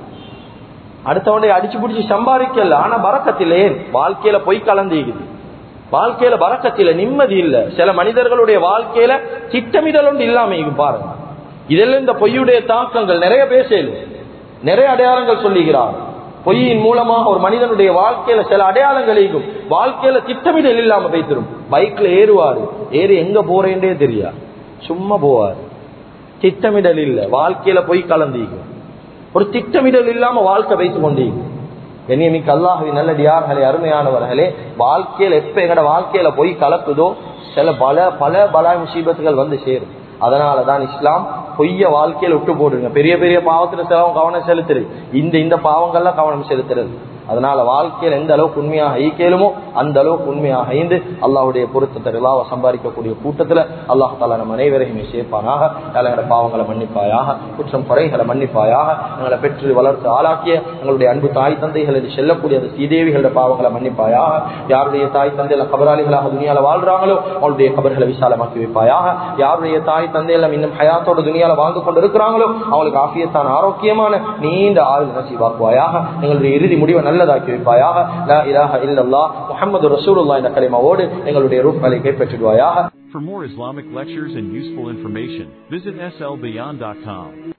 அடுத்தவனை அடிச்சு பிடிச்சி சம்பாதிக்கல ஆனா பறக்கத்தில் ஏன் வாழ்க்கையில பொய் கலந்துக்குது வாழ்க்கையில பறக்கத்தில நிம்மதி இல்ல சில மனிதர்களுடைய வாழ்க்கையில திட்டமிடல் ஒன்று இல்லாம இருக்கு பாருங்க இதெல்லாம் இந்த பொய்யுடைய தாக்கங்கள் நிறைய பேசலும் நிறைய அடையாளங்கள் சொல்லுகிறார் பொய்யின் மூலமாக ஒரு மனிதனுடைய வாழ்க்கையில சில அடையாளங்கள் இருக்கும் வாழ்க்கையில திட்டமிடல் இல்லாம வைத்திரும் பைக்ல ஏறுவாரு ஏறி எங்க போறேன்றே தெரியா சும்மா போவாரு திட்டமிடல் இல்ல வாழ்க்கையில பொய் கலந்தீங்க ஒரு திட்டமிடல் இல்லாம வாழ்க்கை வைத்துக் கொண்டீங்க கண்ணியமிக்க அல்லாஹுவின் நல்லடியார்களே அருமையானவர்களே வாழ்க்கையில எப்ப எங்கட வாழ்க்கையில போய் கலக்குதோ சில பல பல பல முசீபத்துகள் வந்து சேரும் அதனாலதான் இஸ்லாம் பொய்ய வாழ்க்கையில விட்டு போடுங்க பெரிய பெரிய பாவத்துல சிலவங்க கவனம் செலுத்துறது இந்த இந்த பாவங்கள்லாம் கவனம் செலுத்துறது அதனால வாழ்க்கையில எந்த அளவுக்கு உண்மையாக ஈக்கலுமோ அந்த அளவுக்கு உண்மையாக ஐந்து அல்லாஹ்வுடைய பொருத்தத்தை ரிலாவை சம்பாதிக்கக்கூடிய கூட்டத்துல அல்லாஹ் தாலா நம்ம அனைவரையுமே சேர்ப்பானாக எங்களோட பாவங்களை மன்னிப்பாயாக குற்றம் குறைகளை மன்னிப்பாயாக எங்களை பெற்று வளர்த்து ஆளாக்கிய எங்களுடைய அன்பு தாய் தந்தைகள் என்று செல்லக்கூடிய அந்த சீதேவிகளோட பாவங்களை மன்னிப்பாயாக யாருடைய தாய் தந்தையில கபராளிகளாக துணியால வாழ்றாங்களோ அவளுடைய கபர்களை விசாலமாக்கி வைப்பாயாக யாருடைய தாய் தந்தையில இன்னும் ஹயாத்தோட துணியால வாழ்ந்து கொண்டு இருக்கிறாங்களோ அவளுக்கு ஆபியத்தான ஆரோக்கியமான நீண்ட ஆயுள் நசீவாக்குவாயாக எங்களுடைய இறுதி முடிவை நல்லதாக்கி வைப்பாயாக லா இலாஹ இல்லல்லாஹ் முஹம்மது ரசூலுல்லாஹ் என்ற கலிமாவோடு எங்களுடைய ரூப்களை கைப்பற்றிடுவாயாக For more Islamic lectures and useful information, visit slbeyond.com.